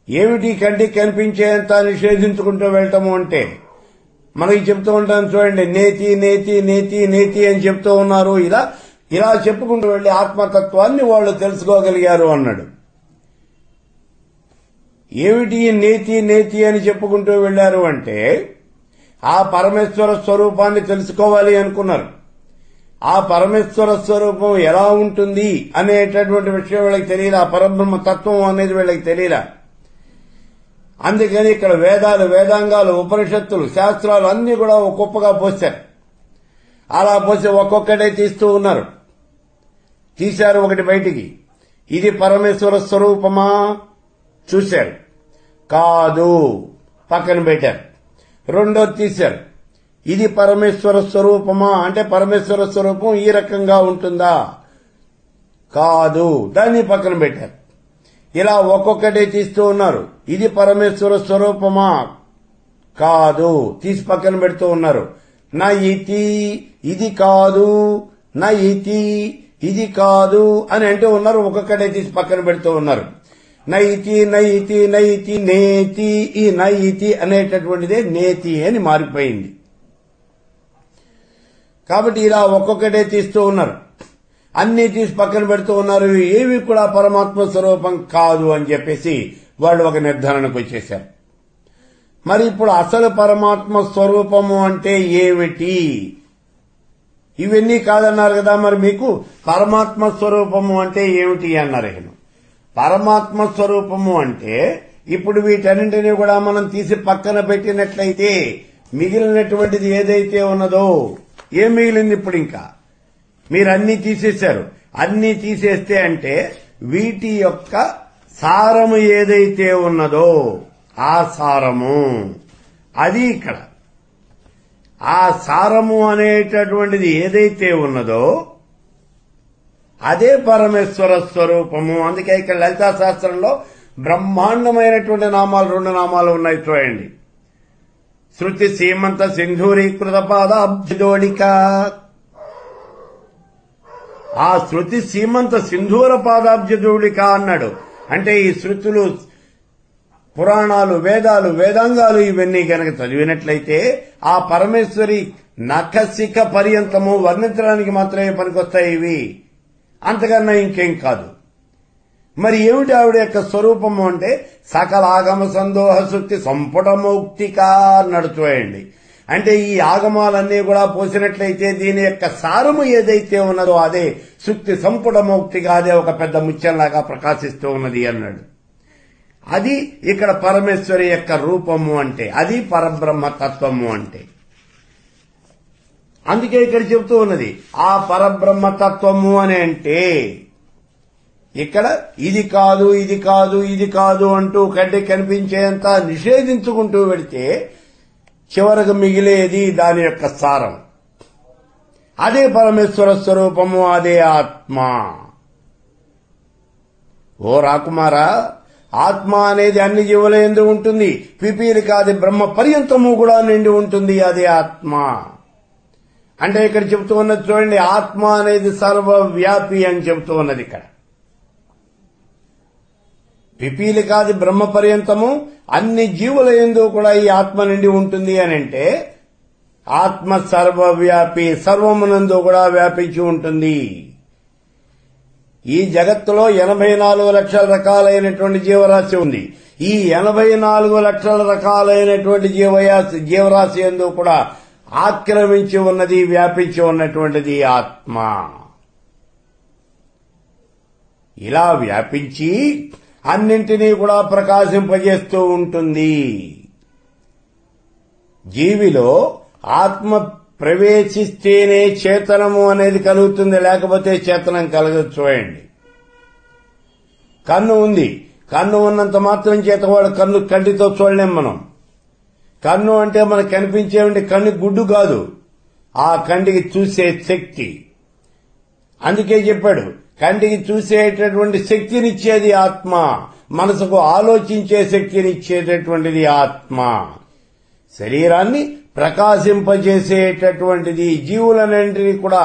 ఏమిటి కంటికి కనిపించేంత నిషేధించుకుంటూ వెళ్ళటము అంటే మనకి చెప్తూ ఉంటాం చూడండి నేతి నేతి నేతి నేతి అని చెప్తూ ఉన్నారు ఇలా ఇలా చెప్పుకుంటూ వెళ్లి ఆత్మతత్వాన్ని వాళ్ళు తెలుసుకోగలిగారు అన్నాడు ఏమిటి ఈ నేతి నేతి అని చెప్పుకుంటూ వెళ్లారు అంటే ఆ పరమేశ్వర స్వరూపాన్ని తెలుసుకోవాలి అనుకున్నారు ఆ పరమేశ్వర స్వరూపం ఎలా ఉంటుంది అనేటటువంటి విషయం వీళ్ళకి తెలియదు ఆ పరబ్రహ్మ తత్వం అనేది వీళ్ళకి తెలియదు అందుకని ఇక్కడ వేదాలు వేదాంగాలు ఉపనిషత్తులు శాస్త్రాలు అన్ని కూడా ఒక్కొక్కగా పోశారు అలా పోసి ఒక్కొక్కటే తీస్తూ ఉన్నారు తీశారు ఒకటి బయటికి ఇది పరమేశ్వర స్వరూపమా చూశారు కాదు పక్కన పెట్టారు రెండోది తీశారు ఇది పరమేశ్వర స్వరూపమా అంటే పరమేశ్వర స్వరూపం ఈ రకంగా ఉంటుందా కాదు దాన్ని పక్కన పెట్టారు ఇలా ఒక్కొక్కటే తీస్తూ ఉన్నారు ఇది పరమేశ్వర స్వరూపమా కాదు తీసి పక్కన పెడుతూ ఉన్నారు నా ఇతి ఇది కాదు నా ఇతి ఇది కాదు అని అంటూ ఉన్నారు ఒక్కొక్కటే తీసి పక్కన పెడుతూ ఉన్నారు నైతి నైతి నైతి నేతి ఈ నైతి అనేటటువంటిదే నేతి అని మారిపోయింది కాబట్టి ఇలా ఒక్కొక్కటే తీస్తూ ఉన్నారు అన్ని తీసి పక్కన పెడుతూ ఉన్నారు ఏవి కూడా పరమాత్మ స్వరూపం కాదు అని చెప్పేసి వాళ్ళు ఒక నిర్ధారణకు వచ్చేశారు మరి ఇప్పుడు అసలు పరమాత్మ స్వరూపము అంటే ఏమిటి ఇవన్నీ కాదన్నారు కదా మరి మీకు పరమాత్మ స్వరూపము అంటే ఏమిటి అన్నారు ఆయన పరమాత్మ స్వరూపము అంటే ఇప్పుడు వీటన్నింటినీ కూడా మనం తీసి పక్కన పెట్టినట్లయితే మిగిలినటువంటిది ఏదైతే ఉన్నదో ఏం మిగిలింది ఇప్పుడు ఇంకా మీరు అన్ని తీసేశారు అన్ని తీసేస్తే అంటే వీటి యొక్క సారము ఏదైతే ఉన్నదో ఆ సారము అది ఇక్కడ ఆ సారము అనేటటువంటిది ఏదైతే ఉన్నదో అదే పరమేశ్వర స్వరూపము అందుకే ఇక్కడ లలితా శాస్త్రంలో బ్రహ్మాండమైనటువంటి నామాలు రెండు నామాలు ఉన్నాయి చూడండి శృతి సీమంత సింధూరీకృత పాదాబ్జోడిక ఆ శృతి సీమంత సింధూర పాదాబ్జోడిక అన్నాడు అంటే ఈ శృతులు పురాణాలు వేదాలు వేదాంగాలు ఇవన్నీ గనక చదివినట్లయితే ఆ పరమేశ్వరి నఖశిఖ పర్యంతము వర్ణించడానికి మాత్రమే పనికొస్తాయి ఇవి అంతకన్నా ఇంకేం కాదు మరి ఏమిటి ఆవిడ యొక్క స్వరూపము అంటే సకల ఆగమ సందోహ శుక్తి సంపుటమౌక్తిక అన్నాడు చూడండి అంటే ఈ ఆగమాలన్నీ కూడా పోసినట్లయితే దీని యొక్క సారము ఏదైతే ఉన్నదో అదే శుక్తి సంపుటమౌక్తిక అదే ఒక పెద్ద ముత్యంలాగా ప్రకాశిస్తూ ఉన్నది అన్నాడు అది ఇక్కడ పరమేశ్వరి యొక్క రూపము అంటే అది పరబ్రహ్మ తత్వము అంటే అందుకే ఇక్కడ చెబుతూ ఉన్నది ఆ పరబ్రహ్మ తత్వము అని అంటే ఇక్కడ ఇది కాదు ఇది కాదు ఇది కాదు అంటూ కంటికి కనిపించేంత నిషేధించుకుంటూ వెడితే చివరకు మిగిలేది దాని యొక్క సారం అదే పరమేశ్వర స్వరూపము అదే ఆత్మ ఓ రాకుమారా ఆత్మ అనేది అన్ని జీవుల ఎందు ఉంటుంది పిపీలి కాదు బ్రహ్మ పర్యంతము కూడా నిండి ఉంటుంది అదే ఆత్మ అంటే ఇక్కడ చెబుతూ ఉన్నది చూడండి ఆత్మ అనేది సర్వవ్యాపి అని చెబుతూ ఉన్నది ఇక్కడ పిపీలి కాదు బ్రహ్మ పర్యంతము అన్ని జీవుల ఎందు కూడా ఈ ఆత్మ నిండి ఉంటుంది అని అంటే ఆత్మ సర్వవ్యాపి సర్వమునందు కూడా వ్యాపించి ఉంటుంది ఈ జగత్తులో ఎనభై నాలుగు లక్షల రకాలైనటువంటి జీవరాశి ఉంది ఈ ఎనభై నాలుగు లక్షల రకాలైనటువంటి జీవయాసి జీవరాశి ఎందు కూడా ఆక్రమించి ఉన్నది వ్యాపించి ఉన్నటువంటిది ఆత్మ ఇలా వ్యాపించి అన్నింటినీ కూడా ప్రకాశింపజేస్తూ ఉంటుంది జీవిలో ఆత్మ ప్రవేశిస్తేనే చేతనము అనేది కలుగుతుంది లేకపోతే చేతనం కలగదు చూడండి కన్ను ఉంది కన్ను ఉన్నంత మాత్రం చేత వాడు కన్ను కంటితో చూడలేం మనం కన్ను అంటే మనకు కనిపించేవంటి కన్ను గుడ్డు కాదు ఆ కంటికి చూసే శక్తి అందుకే చెప్పాడు కంటికి చూసేటటువంటి శక్తినిచ్చేది ఆత్మ మనసుకు ఆలోచించే శక్తినిచ్చేటటువంటిది ఆత్మ శరీరాన్ని ప్రకాశింపచేసేటటువంటిది జీవులన్నింటినీ కూడా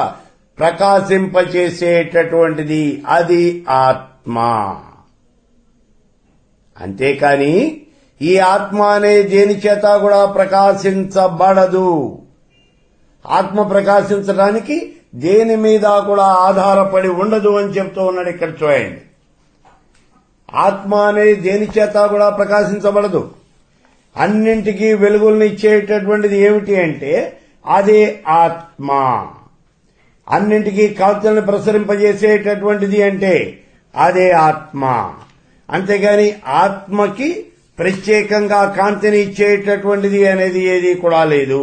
ప్రకాశింపచేసేటటువంటిది అది ఆత్మ అంతేకాని ఈ ఆత్మ అనే దేని చేత కూడా ప్రకాశించబడదు ఆత్మ ప్రకాశించడానికి దేని మీద కూడా ఆధారపడి ఉండదు అని చెప్తూ ఉన్నాడు ఇక్కడ చూడండి ఆత్మ అనేది దేని చేత కూడా ప్రకాశించబడదు అన్నింటికీ వెలుగుల్ని ఇచ్చేటటువంటిది ఏమిటి అంటే అదే ఆత్మ అన్నింటికీ కాంతులను ప్రసరింపజేసేటటువంటిది అంటే అదే ఆత్మ అంతేగాని ఆత్మకి ప్రత్యేకంగా కాంతిని ఇచ్చేటటువంటిది అనేది ఏది కూడా లేదు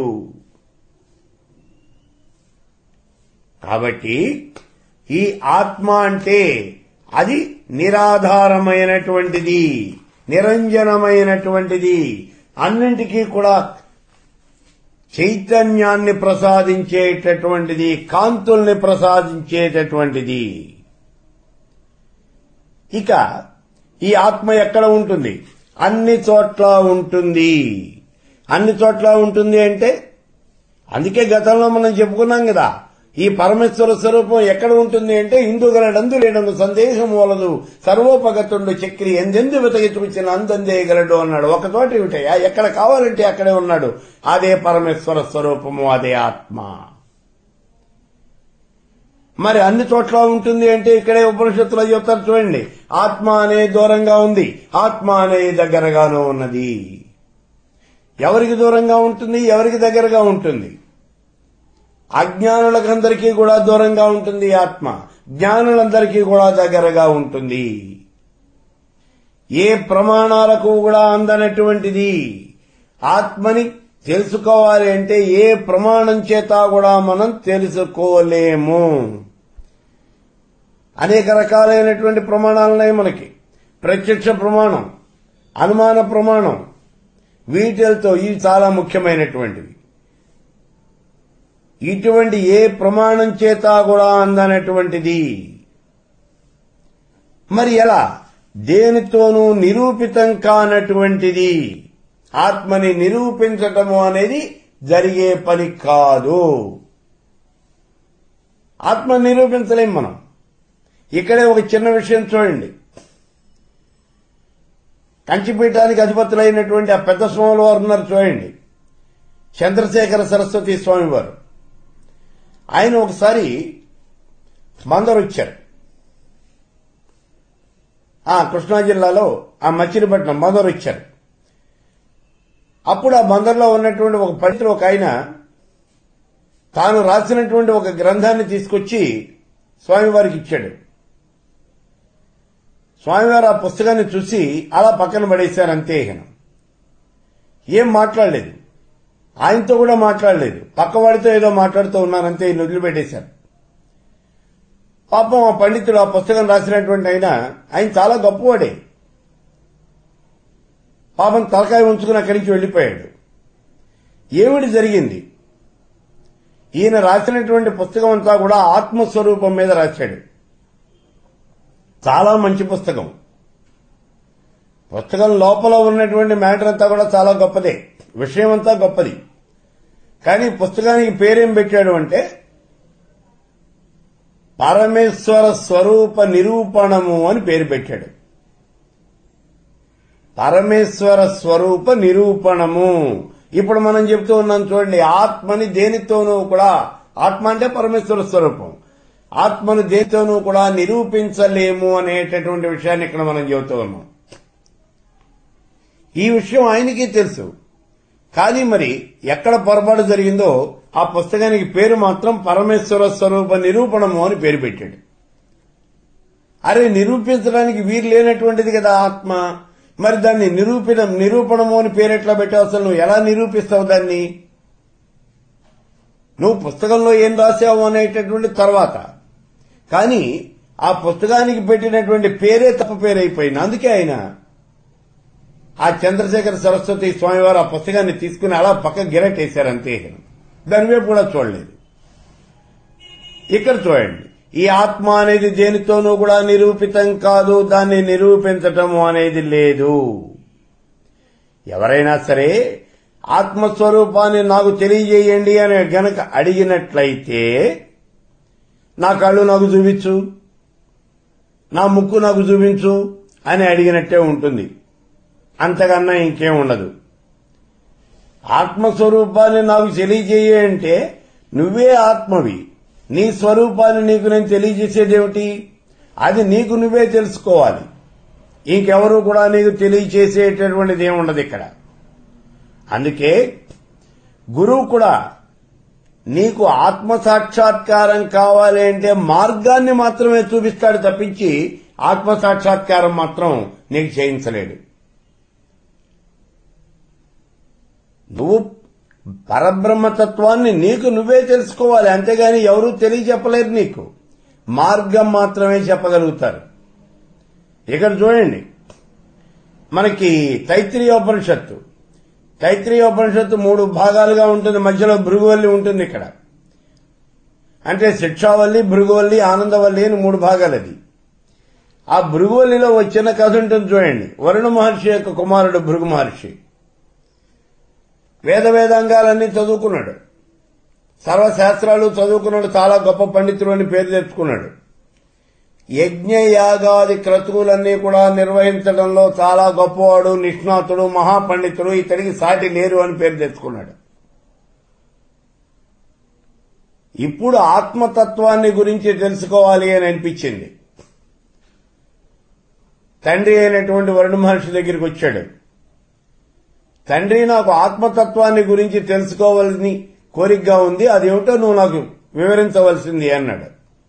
కాబట్టి ఈ ఆత్మ అంటే అది నిరాధారమైనటువంటిది నిరంజనమైనటువంటిది అన్నింటికీ కూడా చైతన్యాన్ని ప్రసాదించేటటువంటిది కాంతుల్ని ప్రసాదించేటటువంటిది ఇక ఈ ఆత్మ ఎక్కడ ఉంటుంది అన్ని చోట్ల ఉంటుంది అన్ని చోట్ల ఉంటుంది అంటే అందుకే గతంలో మనం చెప్పుకున్నాం కదా ఈ పరమేశ్వర స్వరూపం ఎక్కడ ఉంటుంది అంటే ఇందుగలడందు లేడందు సందేహం వలదు సర్వోపగతుండు చక్రి ఎందెందు వెతగిచ్చిన అందందేయగలడు అన్నాడు ఒక చోట ఏమిటయా ఎక్కడ కావాలంటే అక్కడే ఉన్నాడు అదే పరమేశ్వర స్వరూపము అదే ఆత్మ మరి అన్ని చోట్ల ఉంటుంది అంటే ఇక్కడే ఉపనిషత్తులో చెప్తారు చూడండి ఆత్మ అనే దూరంగా ఉంది ఆత్మ అనే దగ్గరగానూ ఉన్నది ఎవరికి దూరంగా ఉంటుంది ఎవరికి దగ్గరగా ఉంటుంది అజ్ఞానులకందరికీ కూడా దూరంగా ఉంటుంది ఆత్మ జ్ఞానులందరికీ కూడా దగ్గరగా ఉంటుంది ఏ ప్రమాణాలకు కూడా అందనటువంటిది ఆత్మని తెలుసుకోవాలి అంటే ఏ ప్రమాణం చేత కూడా మనం తెలుసుకోలేము అనేక రకాలైనటువంటి ప్రమాణాలున్నాయి మనకి ప్రత్యక్ష ప్రమాణం అనుమాన ప్రమాణం వీటితో ఇవి చాలా ముఖ్యమైనటువంటివి ఇటువంటి ఏ ప్రమాణం చేత కూడా అందనటువంటిది మరి ఎలా దేనితోనూ నిరూపితం కానటువంటిది ఆత్మని నిరూపించటము అనేది జరిగే పని కాదు ఆత్మ నిరూపించలేం మనం ఇక్కడే ఒక చిన్న విషయం చూడండి కంచిపీఠానికి అధిపతులైనటువంటి ఆ పెద్ద స్వాముల వారు ఉన్నారు చూడండి చంద్రశేఖర సరస్వతి స్వామి వారు ఆయన ఒకసారి బందరు వచ్చారు ఆ కృష్ణా జిల్లాలో ఆ మచిలీపట్నం బందరు వచ్చారు అప్పుడు ఆ బందర్లో ఉన్నటువంటి ఒక పండితుడు ఒక ఆయన తాను రాసినటువంటి ఒక గ్రంథాన్ని తీసుకొచ్చి స్వామివారికి ఇచ్చాడు స్వామివారు ఆ పుస్తకాన్ని చూసి అలా పక్కన పడేశారు అంతే ఇక ఏం మాట్లాడలేదు ఆయనతో కూడా మాట్లాడలేదు పక్కవాడితో ఏదో మాట్లాడుతూ ఉన్నారంతే ఈయన వదిలిపెట్టేశారు పాపం ఆ పండితుడు ఆ పుస్తకం రాసినటువంటి ఆయన ఆయన చాలా గొప్పవాడే పాపం తలకాయ ఉంచుకుని అక్కడి నుంచి వెళ్లిపోయాడు ఏమిటి జరిగింది ఈయన రాసినటువంటి పుస్తకం అంతా కూడా ఆత్మస్వరూపం మీద రాశాడు చాలా మంచి పుస్తకం పుస్తకం లోపల ఉన్నటువంటి మ్యాటర్ అంతా కూడా చాలా గొప్పదే విషయం అంతా గొప్పది కానీ పుస్తకానికి పేరేం పెట్టాడు అంటే పరమేశ్వర స్వరూప నిరూపణము అని పేరు పెట్టాడు పరమేశ్వర స్వరూప నిరూపణము ఇప్పుడు మనం చెప్తూ ఉన్నాం చూడండి ఆత్మని దేనితోనూ కూడా ఆత్మ అంటే పరమేశ్వర స్వరూపం ఆత్మను దేనితోనూ కూడా నిరూపించలేము అనేటటువంటి విషయాన్ని ఇక్కడ మనం చెబుతూ ఉన్నాం ఈ విషయం ఆయనకి తెలుసు కానీ మరి ఎక్కడ పొరపాటు జరిగిందో ఆ పుస్తకానికి పేరు మాత్రం పరమేశ్వర స్వరూప నిరూపణము అని పేరు పెట్టాడు అరే నిరూపించడానికి వీలు లేనటువంటిది కదా ఆత్మ మరి దాన్ని నిరూపణ నిరూపణము అని పేరు ఎట్లా పెట్టావు అసలు నువ్వు ఎలా నిరూపిస్తావు దాన్ని నువ్వు పుస్తకంలో ఏం రాసావు అనేటటువంటి తర్వాత కానీ ఆ పుస్తకానికి పెట్టినటువంటి పేరే తప్ప పేరైపోయింది అందుకే ఆయన ఆ చంద్రశేఖర సరస్వతి స్వామివారు ఆ పుస్తకాన్ని తీసుకుని అలా పక్క గిరటేశారు అంతే దాని వైపు కూడా చూడలేదు ఇక్కడ చూడండి ఈ ఆత్మ అనేది దేనితోనూ కూడా నిరూపితం కాదు దాన్ని నిరూపించటము అనేది లేదు ఎవరైనా సరే ఆత్మస్వరూపాన్ని నాకు తెలియజేయండి అని గనక అడిగినట్లయితే నా కళ్ళు నాకు చూపించు నా ముక్కు నాకు చూపించు అని అడిగినట్టే ఉంటుంది అంతకన్నా ఇంకేం ఉండదు ఆత్మస్వరూపాన్ని నాకు తెలియజేయ అంటే నువ్వే ఆత్మవి నీ స్వరూపాన్ని నీకు నేను తెలియజేసేదేమిటి అది నీకు నువ్వే తెలుసుకోవాలి ఇంకెవరు కూడా నీకు తెలియచేసేటటువంటిది ఏముండదు ఇక్కడ అందుకే గురువు కూడా నీకు ఆత్మ సాక్షాత్కారం కావాలి అంటే మార్గాన్ని మాత్రమే చూపిస్తాడు తప్పించి ఆత్మ సాక్షాత్కారం మాత్రం నీకు చేయించలేడు నువ్వు పరబ్రహ్మతత్వాన్ని నీకు నువ్వే తెలుసుకోవాలి అంతేగాని ఎవరూ తెలియచెప్పలేరు నీకు మార్గం మాత్రమే చెప్పగలుగుతారు ఇక్కడ చూడండి మనకి తైత్రీయోపనిషత్తు తైత్రీయోపనిషత్తు మూడు భాగాలుగా ఉంటుంది మధ్యలో భృగువల్లి ఉంటుంది ఇక్కడ అంటే శిక్షావల్లి భృగువల్లి ఆనందవల్లి అని మూడు భాగాలు అది ఆ భృగువల్లిలో వచ్చిన కథ ఉంటుంది చూడండి వరుణ మహర్షి యొక్క కుమారుడు భృగు మహర్షి వేద వేదాంగాలన్నీ చదువుకున్నాడు సర్వశాస్త్రాలు చదువుకున్నాడు చాలా గొప్ప పండితుడు అని పేరు తెచ్చుకున్నాడు యజ్ఞ యాగాది క్రతువులన్నీ కూడా నిర్వహించడంలో చాలా గొప్పవాడు నిష్ణాతుడు మహాపండితుడు ఇతడికి సాటి లేరు అని పేరు తెచ్చుకున్నాడు ఇప్పుడు ఆత్మతత్వాన్ని గురించి తెలుసుకోవాలి అని అనిపించింది తండ్రి అయినటువంటి వరుణ మహర్షి దగ్గరికి వచ్చాడు తండ్రి నాకు ఆత్మతత్వాన్ని గురించి తెలుసుకోవాలని కోరికగా ఉంది అదేమిటో నువ్వు నాకు వివరించవలసింది అన్నాడు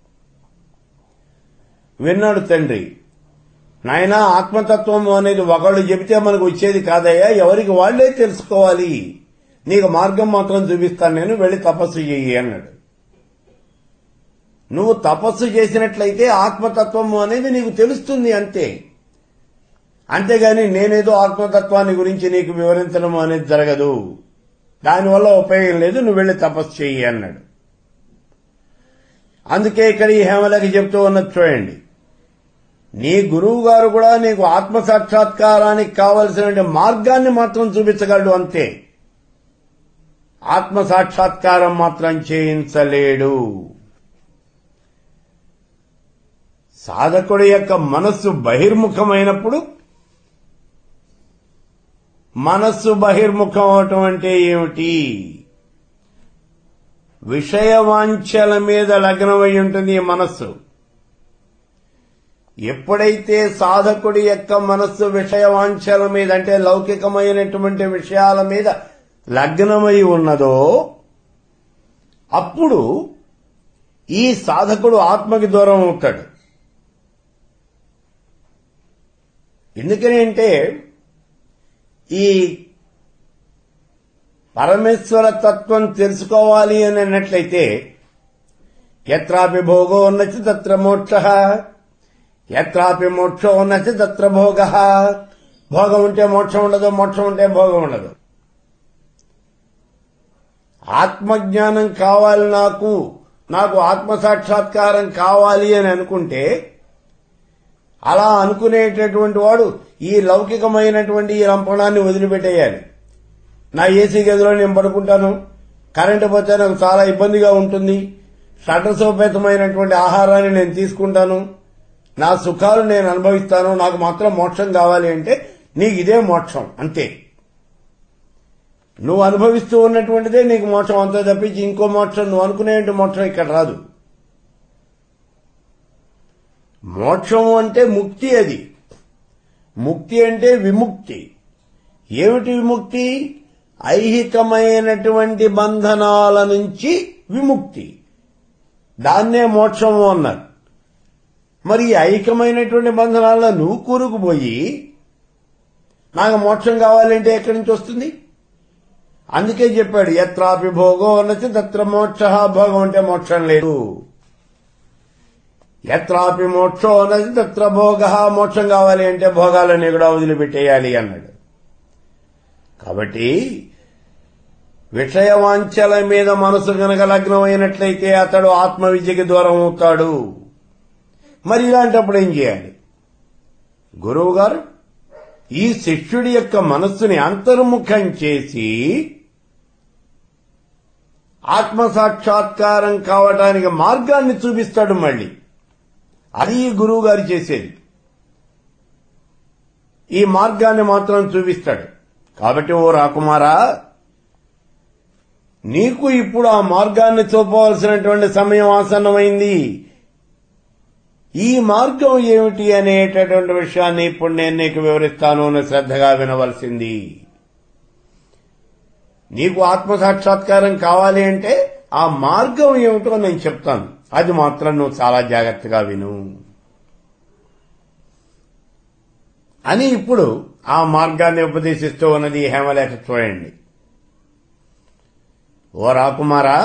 విన్నాడు తండ్రి నాయన ఆత్మతత్వం అనేది ఒకళ్ళు చెబితే మనకు వచ్చేది కాదయ్యా ఎవరికి వాళ్లే తెలుసుకోవాలి నీకు మార్గం మాత్రం చూపిస్తాను నేను వెళ్లి తపస్సు చెయ్యి అన్నాడు నువ్వు తపస్సు చేసినట్లయితే ఆత్మతత్వం అనేది నీకు తెలుస్తుంది అంతే అంతేగాని నేనేదో ఆత్మతత్వాన్ని గురించి నీకు వివరించడం అనేది జరగదు దానివల్ల ఉపయోగం లేదు నువ్వు వెళ్ళి తపస్సు చెయ్యి అన్నాడు అందుకే ఇక్కడ ఈ హేమలకి చెప్తూ ఉన్నది చూడండి నీ గురువు గారు కూడా నీకు ఆత్మ సాక్షాత్కారానికి కావలసిన మార్గాన్ని మాత్రం చూపించగలడు అంతే ఆత్మ సాక్షాత్కారం మాత్రం చేయించలేడు సాధకుడి యొక్క మనస్సు బహిర్ముఖమైనప్పుడు మనస్సు బహిర్ముఖం అవటం అంటే ఏమిటి విషయవాంఛల మీద లగ్నమై ఉంటుంది ఈ మనస్సు ఎప్పుడైతే సాధకుడి యొక్క మనస్సు విషయవాంఛల మీద అంటే లౌకికమైనటువంటి విషయాల మీద లగ్నమై ఉన్నదో అప్పుడు ఈ సాధకుడు ఆత్మకి దూరం అవుతాడు ఎందుకని అంటే ఈ పరమేశ్వర తత్వం తెలుసుకోవాలి అని అన్నట్లయితే ఎత్రాపి భోగో ఉన్నతి తత్ర మోక్ష ఎత్రాపి మోక్షో ఉన్నతి తత్ర భోగ భోగం ఉంటే మోక్షం ఉండదు మోక్షం ఉంటే భోగం ఉండదు ఆత్మజ్ఞానం కావాలి నాకు నాకు ఆత్మ సాక్షాత్కారం కావాలి అని అనుకుంటే అలా అనుకునేటటువంటి వాడు ఈ లౌకికమైనటువంటి ఈ రంపణాన్ని వదిలిపెట్టేయాలి నా ఏసీ గదిలో నేను పడుకుంటాను కరెంటు పోతే నాకు చాలా ఇబ్బందిగా ఉంటుంది షటసోపేతమైనటువంటి ఆహారాన్ని నేను తీసుకుంటాను నా సుఖాలు నేను అనుభవిస్తాను నాకు మాత్రం మోక్షం కావాలి అంటే నీకు ఇదే మోక్షం అంతే నువ్వు అనుభవిస్తూ ఉన్నటువంటిదే నీకు మోక్షం అంతే తప్పించి ఇంకో మోక్షం నువ్వు అనుకునే మోక్షం ఇక్కడ రాదు మోక్షము అంటే ముక్తి అది ముక్తి అంటే విముక్తి ఏమిటి విముక్తి ఐహికమైనటువంటి బంధనాల నుంచి విముక్తి దాన్నే మోక్షము అన్నారు మరి ఈ ఐహికమైనటువంటి బంధనాల్లో నువ్వు కూరుకుపోయి నాకు మోక్షం కావాలంటే ఎక్కడి నుంచి వస్తుంది అందుకే చెప్పాడు ఎత్రాపి భోగో అన్నది తత్ర మోక్ష భోగం అంటే మోక్షం లేదు ఎత్రాపి మోక్షో అన్నది తత్ర భోగ మోక్షం కావాలి అంటే భోగాలని కూడా వదిలిపెట్టేయాలి అన్నాడు కాబట్టి విషయవాంఛల మీద మనసు గనక లగ్నమైనట్లయితే అతడు ఆత్మ విద్యకి దూరం అవుతాడు మరి ఇలాంటప్పుడు ఏం చేయాలి గురువు గారు ఈ శిష్యుడి యొక్క మనస్సుని అంతర్ముఖం చేసి ఆత్మ సాక్షాత్కారం కావటానికి మార్గాన్ని చూపిస్తాడు మళ్ళీ అది ఈ గురువు గారు చేసేది ఈ మార్గాన్ని మాత్రం చూపిస్తాడు కాబట్టి ఓ రాకుమారా నీకు ఇప్పుడు ఆ మార్గాన్ని చూపవలసినటువంటి సమయం ఆసన్నమైంది ఈ మార్గం ఏమిటి అనేటటువంటి విషయాన్ని ఇప్పుడు నేను నీకు వివరిస్తాను అని శ్రద్ధగా వినవలసింది నీకు ఆత్మ సాక్షాత్కారం కావాలి అంటే ఆ మార్గం ఏమిటో నేను చెప్తాను అది మాత్రం నువ్వు చాలా జాగ్రత్తగా విను అని ఇప్పుడు ఆ మార్గాన్ని ఉపదేశిస్తూ ఉన్నది హేమలేఖ చూడండి ఓ రాకుమారా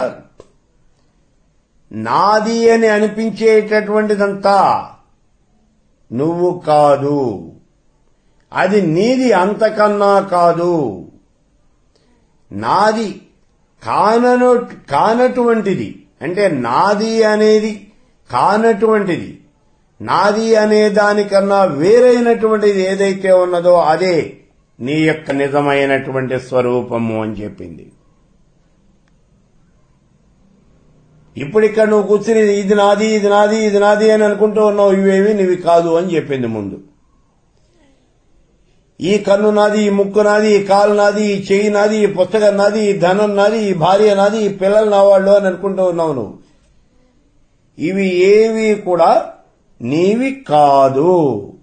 నాది అని అనిపించేటటువంటిదంతా నువ్వు కాదు అది నీది అంతకన్నా కాదు నాది కానను కానటువంటిది అంటే నాది అనేది కానటువంటిది నాది అనే దానికన్నా వేరైనటువంటిది ఏదైతే ఉన్నదో అదే నీ యొక్క నిజమైనటువంటి స్వరూపము అని చెప్పింది ఇప్పుడు ఇక్కడ నువ్వు కూర్చుని ఇది నాది ఇది నాది ఇది నాది అని అనుకుంటూ ఉన్నావు ఇవేవి నీవి కాదు అని చెప్పింది ముందు ఈ కన్ను నాది ఈ ముక్కు నాది ఈ కాలు నాది ఈ చెయ్యి నాది ఈ పుస్తకం నాది ఈ ధనం నాది ఈ భార్య నాది ఈ పిల్లలు నా వాళ్ళు అని అనుకుంటూ ఉన్నావు నువ్వు ఇవి ఏవి కూడా నీవి కాదు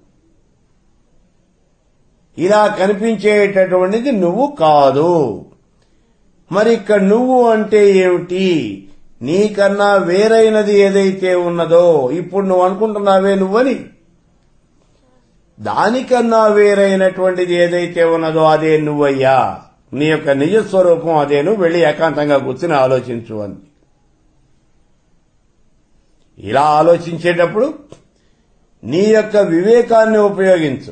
ఇలా కనిపించేటటువంటిది నువ్వు కాదు మరి ఇక్కడ నువ్వు అంటే ఏమిటి నీకన్నా వేరైనది ఏదైతే ఉన్నదో ఇప్పుడు నువ్వు అనుకుంటున్నావే నువ్వని దానికన్నా వేరైనటువంటిది ఏదైతే ఉన్నదో అదే నువ్వయ్యా నీ యొక్క నిజస్వరూపం అదే నువ్వు వెళ్ళి ఏకాంతంగా కూర్చుని ఆలోచించు అని ఇలా ఆలోచించేటప్పుడు నీ యొక్క వివేకాన్ని ఉపయోగించు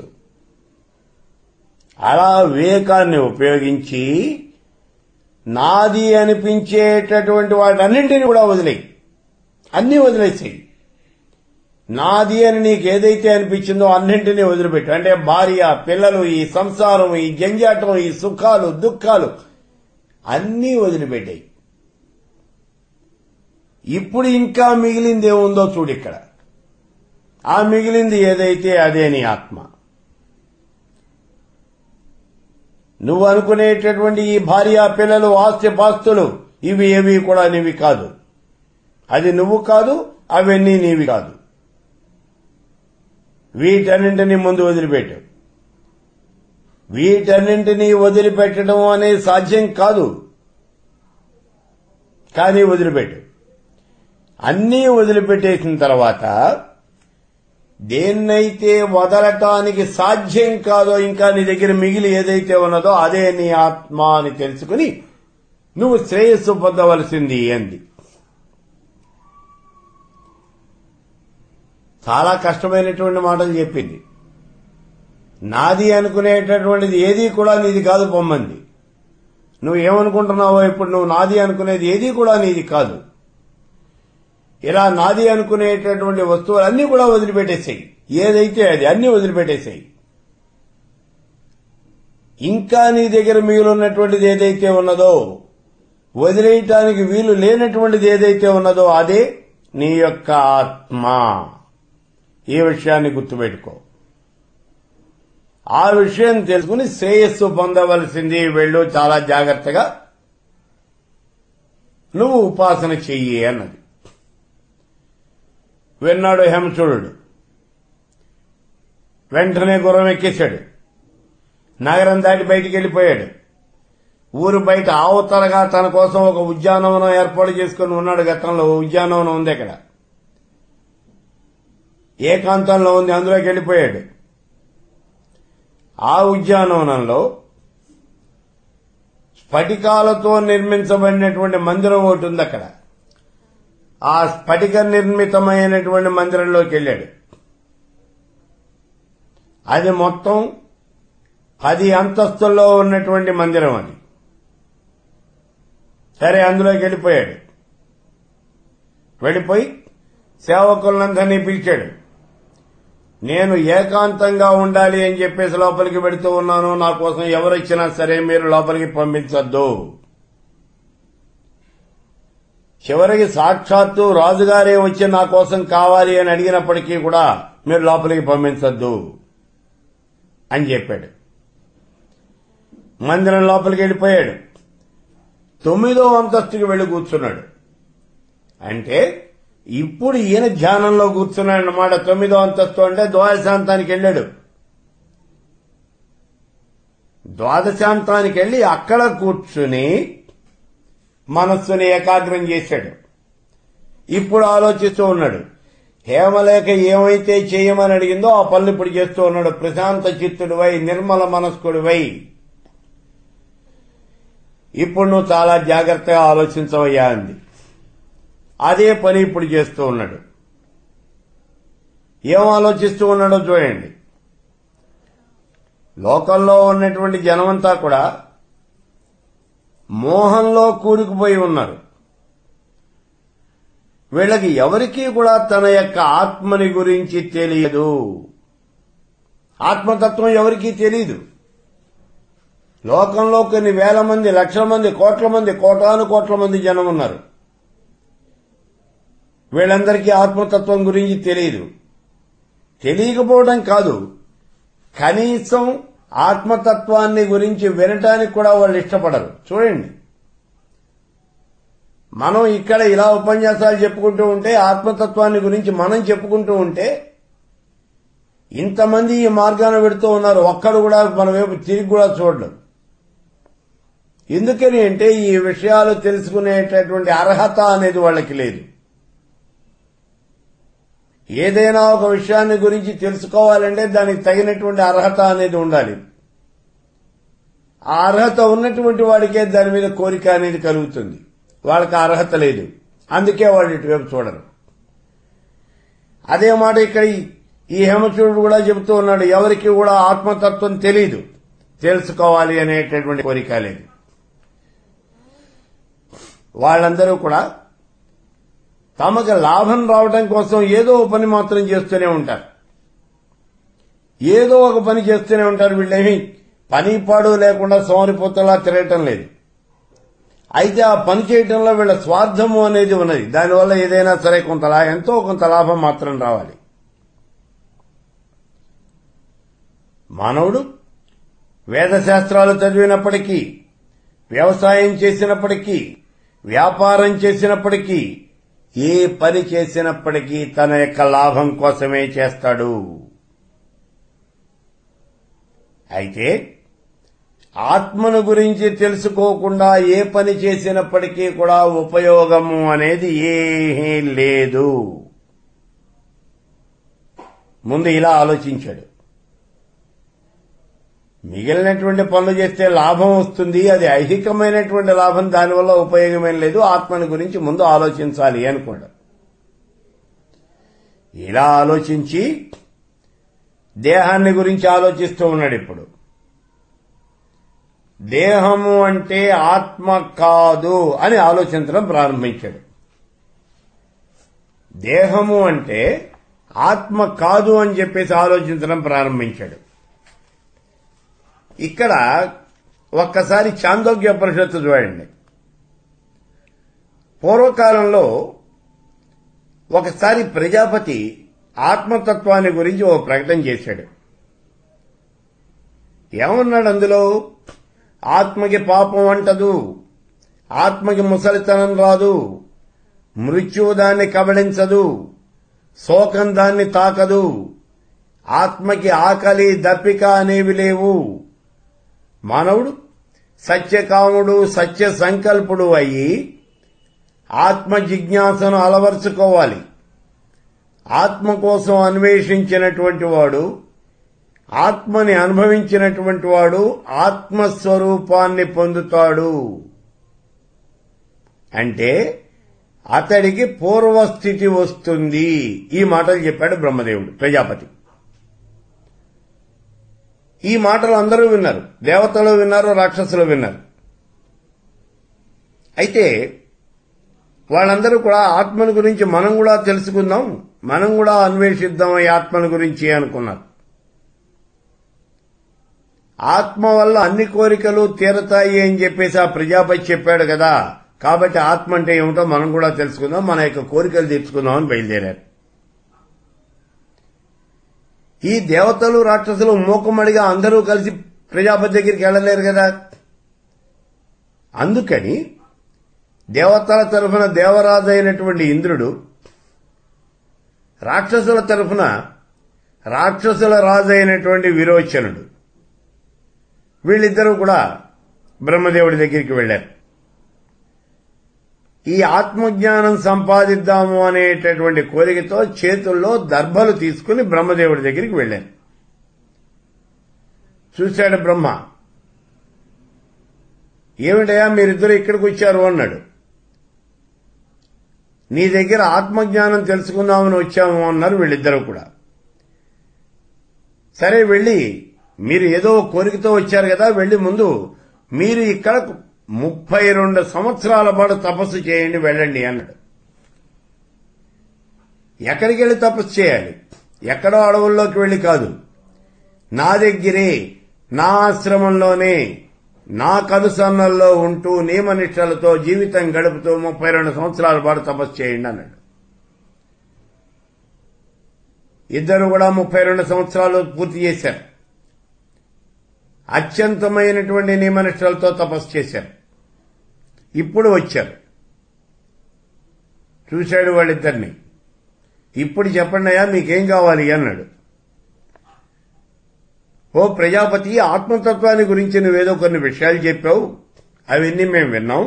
అలా వివేకాన్ని ఉపయోగించి నాది అనిపించేటటువంటి వాటన్నింటినీ కూడా వదిలేయి అన్నీ వదిలేసేయి నాది అని నీకు ఏదైతే అనిపించిందో అన్నింటినీ వదిలిపెట్టు అంటే భార్య పిల్లలు ఈ సంసారం ఈ జంజాటం ఈ సుఖాలు దుఃఖాలు అన్నీ వదిలిపెట్టాయి ఇప్పుడు ఇంకా మిగిలింది ఏముందో చూడు ఇక్కడ ఆ మిగిలింది ఏదైతే అదే నీ ఆత్మ నువ్వు అనుకునేటటువంటి ఈ భార్య పిల్లలు ఆస్తి పాస్తులు ఇవి ఏవి కూడా నీవి కాదు అది నువ్వు కాదు అవన్నీ నీవి కాదు వీటన్నింటినీ ముందు వదిలిపెట్టు వీటన్నింటినీ వదిలిపెట్టడం అనేది సాధ్యం కాదు కానీ వదిలిపెట్టు అన్నీ వదిలిపెట్టేసిన తర్వాత దేన్నైతే వదలటానికి సాధ్యం కాదో ఇంకా నీ దగ్గర మిగిలి ఏదైతే ఉన్నదో అదే నీ ఆత్మ అని తెలుసుకుని నువ్వు శ్రేయస్సు పొందవలసింది అంది చాలా కష్టమైనటువంటి మాటలు చెప్పింది నాది అనుకునేటటువంటిది ఏది కూడా నీది కాదు పొమ్మంది నువ్వు ఏమనుకుంటున్నావో ఇప్పుడు నువ్వు నాది అనుకునేది ఏది కూడా నీది కాదు ఇలా నాది అనుకునేటటువంటి వస్తువులన్నీ కూడా వదిలిపెట్టేసాయి ఏదైతే అది అన్ని వదిలిపెట్టేసాయి ఇంకా నీ దగ్గర మిగిలినటువంటిది ఏదైతే ఉన్నదో వదిలేయటానికి వీలు లేనటువంటిది ఏదైతే ఉన్నదో అదే నీ యొక్క ఆత్మ ఈ విషయాన్ని గుర్తుపెట్టుకో ఆ విషయం తెలుసుకుని శ్రేయస్సు పొందవలసింది వెళ్ళు చాలా జాగ్రత్తగా నువ్వు ఉపాసన చెయ్యి అన్నది విన్నాడు హేమచూడు వెంటనే గుర్రం ఎక్కేశాడు నగరం దాటి బయటికి వెళ్ళిపోయాడు ఊరు బయట ఆవతలగా తన కోసం ఒక ఉద్యానవనం ఏర్పాటు చేసుకుని ఉన్నాడు గతంలో ఉద్యానవనం ఉంది అక్కడ ఏకాంతంలో ఉంది అందులోకి వెళ్ళిపోయాడు ఆ ఉద్యానవనంలో స్ఫటికాలతో నిర్మించబడినటువంటి మందిరం ఒకటి ఉంది అక్కడ ఆ స్ఫటిక నిర్మితమైనటువంటి మందిరంలోకి వెళ్ళాడు అది మొత్తం పది అంతస్తుల్లో ఉన్నటువంటి మందిరం అది సరే అందులోకి వెళ్ళిపోయాడు వెళ్ళిపోయి సేవకులందరినీ పిలిచాడు నేను ఏకాంతంగా ఉండాలి అని చెప్పేసి లోపలికి వెడుతూ ఉన్నాను నా కోసం ఎవరొచ్చినా సరే మీరు లోపలికి పంపించద్దు చివరికి సాక్షాత్తు రాజుగారే వచ్చి నా కోసం కావాలి అని అడిగినప్పటికీ కూడా మీరు లోపలికి పంపించద్దు అని చెప్పాడు మందిరం లోపలికి వెళ్ళిపోయాడు తొమ్మిదో అంతస్తుకి వెళ్లి కూర్చున్నాడు అంటే ఇప్పుడు ఈయన ధ్యానంలో కూర్చున్నాడు అన్నమాట తొమ్మిదో అంతస్తు అంటే ద్వాదశాంతానికి వెళ్ళాడు ద్వాదశాంతానికి వెళ్ళి అక్కడ కూర్చుని మనస్సుని ఏకాగ్రం చేశాడు ఇప్పుడు ఆలోచిస్తూ ఉన్నాడు హేమలేఖ ఏమైతే చేయమని అడిగిందో ఆ పనులు ఇప్పుడు చేస్తూ ఉన్నాడు ప్రశాంత చిత్తుడివై నిర్మల మనస్కుడివై ఇప్పుడు నువ్వు చాలా జాగ్రత్తగా ఆలోచించవయ్యా అంది అదే పని ఇప్పుడు చేస్తూ ఉన్నాడు ఏం ఆలోచిస్తూ ఉన్నాడో చూడండి లోకంలో ఉన్నటువంటి జనమంతా కూడా మోహంలో కూరుకుపోయి ఉన్నారు వీళ్ళకి ఎవరికీ కూడా తన యొక్క ఆత్మని గురించి తెలియదు ఆత్మతత్వం ఎవరికీ తెలియదు లోకంలో కొన్ని వేల మంది లక్షల మంది కోట్ల మంది కోటాను కోట్ల మంది జనం ఉన్నారు వీళ్ళందరికీ ఆత్మతత్వం గురించి తెలియదు తెలియకపోవడం కాదు కనీసం ఆత్మతత్వాన్ని గురించి వినటానికి కూడా వాళ్ళు ఇష్టపడరు చూడండి మనం ఇక్కడ ఇలా ఉపన్యాసాలు చెప్పుకుంటూ ఉంటే ఆత్మతత్వాన్ని గురించి మనం చెప్పుకుంటూ ఉంటే ఇంతమంది ఈ మార్గాన పెడుతూ ఉన్నారు ఒక్కడు కూడా మన వైపు తిరిగి కూడా చూడడం ఎందుకని అంటే ఈ విషయాలు తెలుసుకునేటటువంటి అర్హత అనేది వాళ్ళకి లేదు ఏదైనా ఒక విషయాన్ని గురించి తెలుసుకోవాలంటే దానికి తగినటువంటి అర్హత అనేది ఉండాలి ఆ అర్హత ఉన్నటువంటి వాడికే దాని మీద కోరిక అనేది కలుగుతుంది వాళ్ళకి అర్హత లేదు అందుకే వాళ్ళు ఇటువైపు చూడరు అదే మాట ఇక్కడ ఈ హేమచూడు కూడా చెబుతూ ఉన్నాడు ఎవరికి కూడా ఆత్మతత్వం తెలీదు తెలుసుకోవాలి అనేటటువంటి కోరిక లేదు వాళ్ళందరూ కూడా తమకు లాభం రావడం కోసం ఏదో పని మాత్రం చేస్తూనే ఉంటారు ఏదో ఒక పని చేస్తూనే ఉంటారు వీళ్ళేమి పని పాడు లేకుండా సోమరిపోతలా తిరగటం లేదు అయితే ఆ పని చేయటంలో వీళ్ళ స్వార్థము అనేది ఉన్నది దానివల్ల ఏదైనా సరే కొంత ఎంతో కొంత లాభం మాత్రం రావాలి మానవుడు వేదశాస్త్రాలు చదివినప్పటికీ వ్యవసాయం చేసినప్పటికీ వ్యాపారం చేసినప్పటికీ ఏ పని చేసినప్పటికీ తన యొక్క లాభం కోసమే చేస్తాడు అయితే ఆత్మను గురించి తెలుసుకోకుండా ఏ పని చేసినప్పటికీ కూడా ఉపయోగము అనేది ఏమీ లేదు ముందు ఇలా ఆలోచించాడు మిగిలినటువంటి పనులు చేస్తే లాభం వస్తుంది అది ఐహికమైనటువంటి లాభం దానివల్ల ఉపయోగమేం లేదు ఆత్మని గురించి ముందు ఆలోచించాలి అనుకోండి ఇలా ఆలోచించి దేహాన్ని గురించి ఆలోచిస్తూ ఉన్నాడు ఇప్పుడు దేహము అంటే ఆత్మ కాదు అని ఆలోచించడం ప్రారంభించాడు దేహము అంటే ఆత్మ కాదు అని చెప్పేసి ఆలోచించడం ప్రారంభించాడు ఇక్కడ ఒక్కసారి చాందోగ్య పరిషత్తు చూడండి పూర్వకాలంలో ఒకసారి ప్రజాపతి ఆత్మతత్వాన్ని గురించి ఓ ప్రకటన చేశాడు ఏమన్నాడు అందులో ఆత్మకి పాపం అంటదు ఆత్మకి ముసలితనం రాదు మృత్యువు దాన్ని కబళించదు శోకం దాన్ని తాకదు ఆత్మకి ఆకలి దప్పిక అనేవి లేవు మానవుడు సత్యకాముడు సత్య సంకల్పుడు అయ్యి ఆత్మ జిజ్ఞాసను అలవర్చుకోవాలి ఆత్మ కోసం అన్వేషించినటువంటి వాడు ఆత్మని అనుభవించినటువంటి వాడు ఆత్మస్వరూపాన్ని పొందుతాడు అంటే అతడికి పూర్వస్థితి వస్తుంది ఈ మాటలు చెప్పాడు బ్రహ్మదేవుడు ప్రజాపతి ఈ మాటలు అందరూ విన్నారు దేవతలు విన్నారు రాక్షసులు విన్నారు అయితే వాళ్ళందరూ కూడా ఆత్మను గురించి మనం కూడా తెలుసుకుందాం మనం కూడా అన్వేషిద్దాం ఈ ఆత్మను గురించి అనుకున్నారు ఆత్మ వల్ల అన్ని కోరికలు తీరతాయి అని చెప్పేసి ఆ ప్రజాపతి చెప్పాడు కదా కాబట్టి ఆత్మ అంటే ఏమిటో మనం కూడా తెలుసుకుందాం మన యొక్క కోరికలు తీర్చుకుందాం అని బయలుదేరారు ఈ దేవతలు రాక్షసులు మూకమ్మడిగా అందరూ కలిసి ప్రజాపతి దగ్గరికి వెళ్ళలేరు కదా అందుకని దేవతల తరఫున దేవరాజు అయినటువంటి ఇంద్రుడు రాక్షసుల తరఫున రాక్షసుల రాజు అయినటువంటి విరోచనుడు వీళ్ళిద్దరూ కూడా బ్రహ్మదేవుడి దగ్గరికి వెళ్లారు ఈ ఆత్మజ్ఞానం సంపాదిద్దాము అనేటటువంటి కోరికతో చేతుల్లో దర్భలు తీసుకుని బ్రహ్మదేవుడి దగ్గరికి వెళ్లారు చూశాడు బ్రహ్మ ఏమిటయా మీరిద్దరు ఇక్కడికి వచ్చారు అన్నాడు నీ దగ్గర ఆత్మజ్ఞానం తెలుసుకుందామని వచ్చాము అన్నారు వీళ్ళిద్దరూ కూడా సరే వెళ్ళి మీరు ఏదో కోరికతో వచ్చారు కదా వెళ్ళి ముందు మీరు ఇక్కడ ముప్పై రెండు సంవత్సరాల పాటు తపస్సు చేయండి వెళ్ళండి అన్నాడు ఎక్కడికి వెళ్ళి తపస్సు చేయాలి ఎక్కడో అడవుల్లోకి వెళ్ళి కాదు నా దగ్గరే నా ఆశ్రమంలోనే నా కనుసన్నల్లో ఉంటూ నియమనిష్టలతో జీవితం గడుపుతూ ముప్పై రెండు సంవత్సరాల పాటు తపస్సు చేయండి అన్నాడు ఇద్దరు కూడా ముప్పై రెండు సంవత్సరాలు పూర్తి చేశారు అత్యంతమైనటువంటి నియమనిష్టలతో తపస్సు చేశారు ఇప్పుడు వచ్చారు చూశాడు వాళ్ళిద్దరిని ఇప్పుడు చెప్పండి అయ్యా మీకేం కావాలి అన్నాడు ఓ ప్రజాపతి ఆత్మతత్వాన్ని గురించి నువ్వేదో కొన్ని విషయాలు చెప్పావు అవన్నీ మేము విన్నాం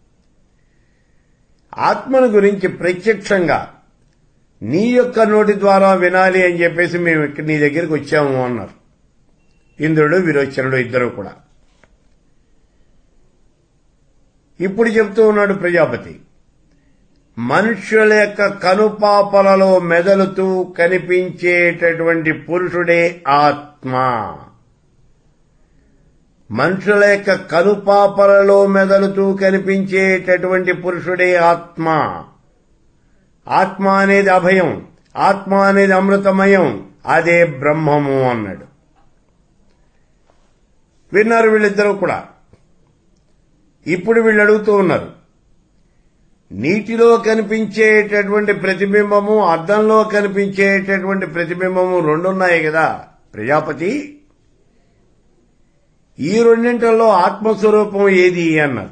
ఆత్మను గురించి ప్రత్యక్షంగా నీ యొక్క నోటి ద్వారా వినాలి అని చెప్పేసి మేము ఇక్కడ నీ దగ్గరికి వచ్చాము అన్నారు ఇంద్రుడు విరోచనుడు ఇద్దరు కూడా ఇప్పుడు చెప్తూ ఉన్నాడు ప్రజాపతి మనుష్యుల యొక్క కనుపాపలలో మెదలుతూ కనిపించేటటువంటి పురుషుడే ఆత్మ మనుషుల యొక్క కనుపాపలలో మెదలుతూ కనిపించేటటువంటి పురుషుడే ఆత్మ ఆత్మ అనేది అభయం ఆత్మ అనేది అమృతమయం అదే బ్రహ్మము అన్నాడు విన్నారు వీళ్ళిద్దరూ కూడా ఇప్పుడు వీళ్ళు అడుగుతూ ఉన్నారు నీటిలో కనిపించేటటువంటి ప్రతిబింబము అద్దంలో కనిపించేటటువంటి ప్రతిబింబము రెండున్నాయి కదా ప్రజాపతి ఈ రెండింటిలో ఆత్మస్వరూపం ఏది అన్నారు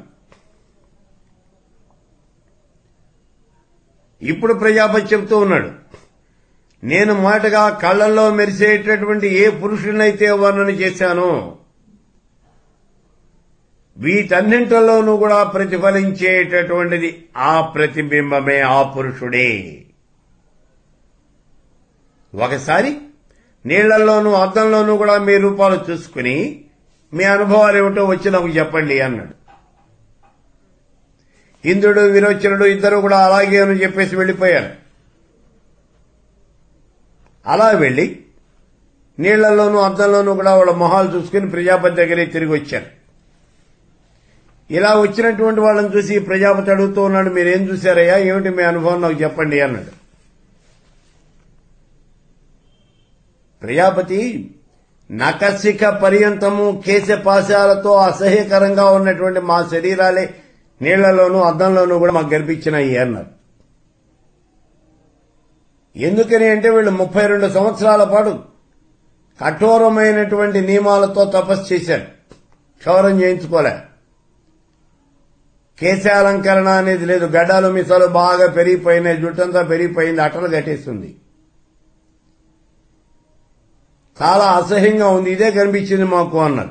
ఇప్పుడు ప్రజాపతి చెప్తూ ఉన్నాడు నేను మొదటగా కళ్ళల్లో మెరిసేటటువంటి ఏ పురుషునైతే వర్ణన చేశానో వీటన్నింటిలోనూ కూడా ప్రతిఫలించేటటువంటిది ఆ ప్రతిబింబమే ఆ పురుషుడే ఒకసారి నీళ్లలోనూ అద్దంలోనూ కూడా మీ రూపాలు చూసుకుని మీ అనుభవాలు ఏమిటో వచ్చి నాకు చెప్పండి అన్నాడు ఇంద్రుడు విరోచనుడు ఇద్దరు కూడా అలాగే అని చెప్పేసి వెళ్లిపోయారు అలా వెళ్లి నీళ్లలోనూ అద్దంలోనూ కూడా వాళ్ళ మొహాలు చూసుకుని ప్రజాపతి దగ్గరే తిరిగి వచ్చారు ఇలా వచ్చినటువంటి వాళ్ళని చూసి ప్రజాపతి అడుగుతూ ఉన్నాడు మీరేం చూశారయ్యా ఏమిటి మీ అనుభవం నాకు చెప్పండి అన్నాడు ప్రజాపతి నకశిఖ పర్యంతము కేశపాశాలతో అసహ్యకరంగా ఉన్నటువంటి మా శరీరాలే నీళ్లలోనూ అద్దంలోనూ కూడా మాకు కనిపించినాయి అన్నారు ఎందుకని అంటే వీళ్ళు ముప్పై రెండు సంవత్సరాల పాటు కఠోరమైనటువంటి నియమాలతో తపస్సు చేశారు క్షౌరం చేయించుకోలే కేశాలంకరణ అనేది లేదు గడ్డాలు మిసాలు బాగా పెరిగిపోయినాయి జుట్టంతా పెరిగిపోయింది అట్టలు కట్టేస్తుంది చాలా అసహ్యంగా ఉంది ఇదే కనిపించింది మాకు అన్నారు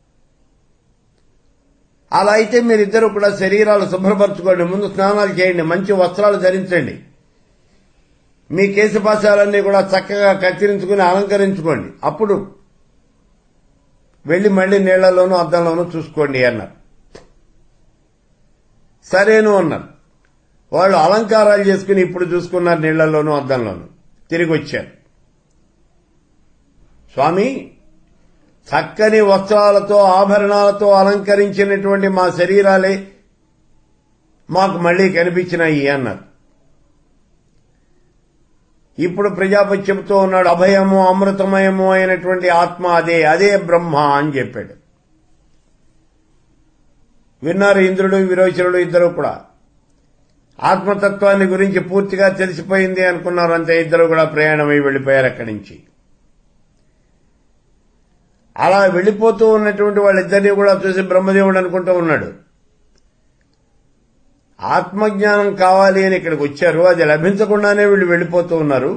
అలా అయితే మీరిద్దరు కూడా శరీరాలు శుభ్రపరచుకోండి ముందు స్నానాలు చేయండి మంచి వస్త్రాలు ధరించండి మీ కేశపాశాలన్నీ కూడా చక్కగా కత్తిరించుకుని అలంకరించుకోండి అప్పుడు వెళ్లి మళ్లీ నీళ్లలోనూ అద్దంలోనూ చూసుకోండి అన్నారు సరేను అన్నారు వాళ్ళు అలంకారాలు చేసుకుని ఇప్పుడు చూసుకున్నారు నీళ్లలోనూ అద్దంలోనూ తిరిగి వచ్చారు స్వామి చక్కని వస్త్రాలతో ఆభరణాలతో అలంకరించినటువంటి మా శరీరాలే మాకు మళ్లీ కనిపించినాయి అన్నారు ఇప్పుడు ప్రజాపతి చెబుతూ ఉన్నాడు అభయము అమృతమయము అయినటువంటి ఆత్మ అదే అదే బ్రహ్మ అని చెప్పాడు విన్నారు ఇంద్రుడు విరోచనుడు ఇద్దరు కూడా ఆత్మతత్వాన్ని గురించి పూర్తిగా తెలిసిపోయింది అనుకున్నారు అంతే ఇద్దరు కూడా ప్రయాణమై వెళ్లిపోయారు అక్కడి నుంచి అలా వెళ్ళిపోతూ ఉన్నటువంటి వాళ్ళిద్దరినీ కూడా చూసి బ్రహ్మదేవుడు అనుకుంటూ ఉన్నాడు ఆత్మజ్ఞానం కావాలి అని ఇక్కడికి వచ్చారు అది లభించకుండానే వీళ్ళు వెళ్ళిపోతూ ఉన్నారు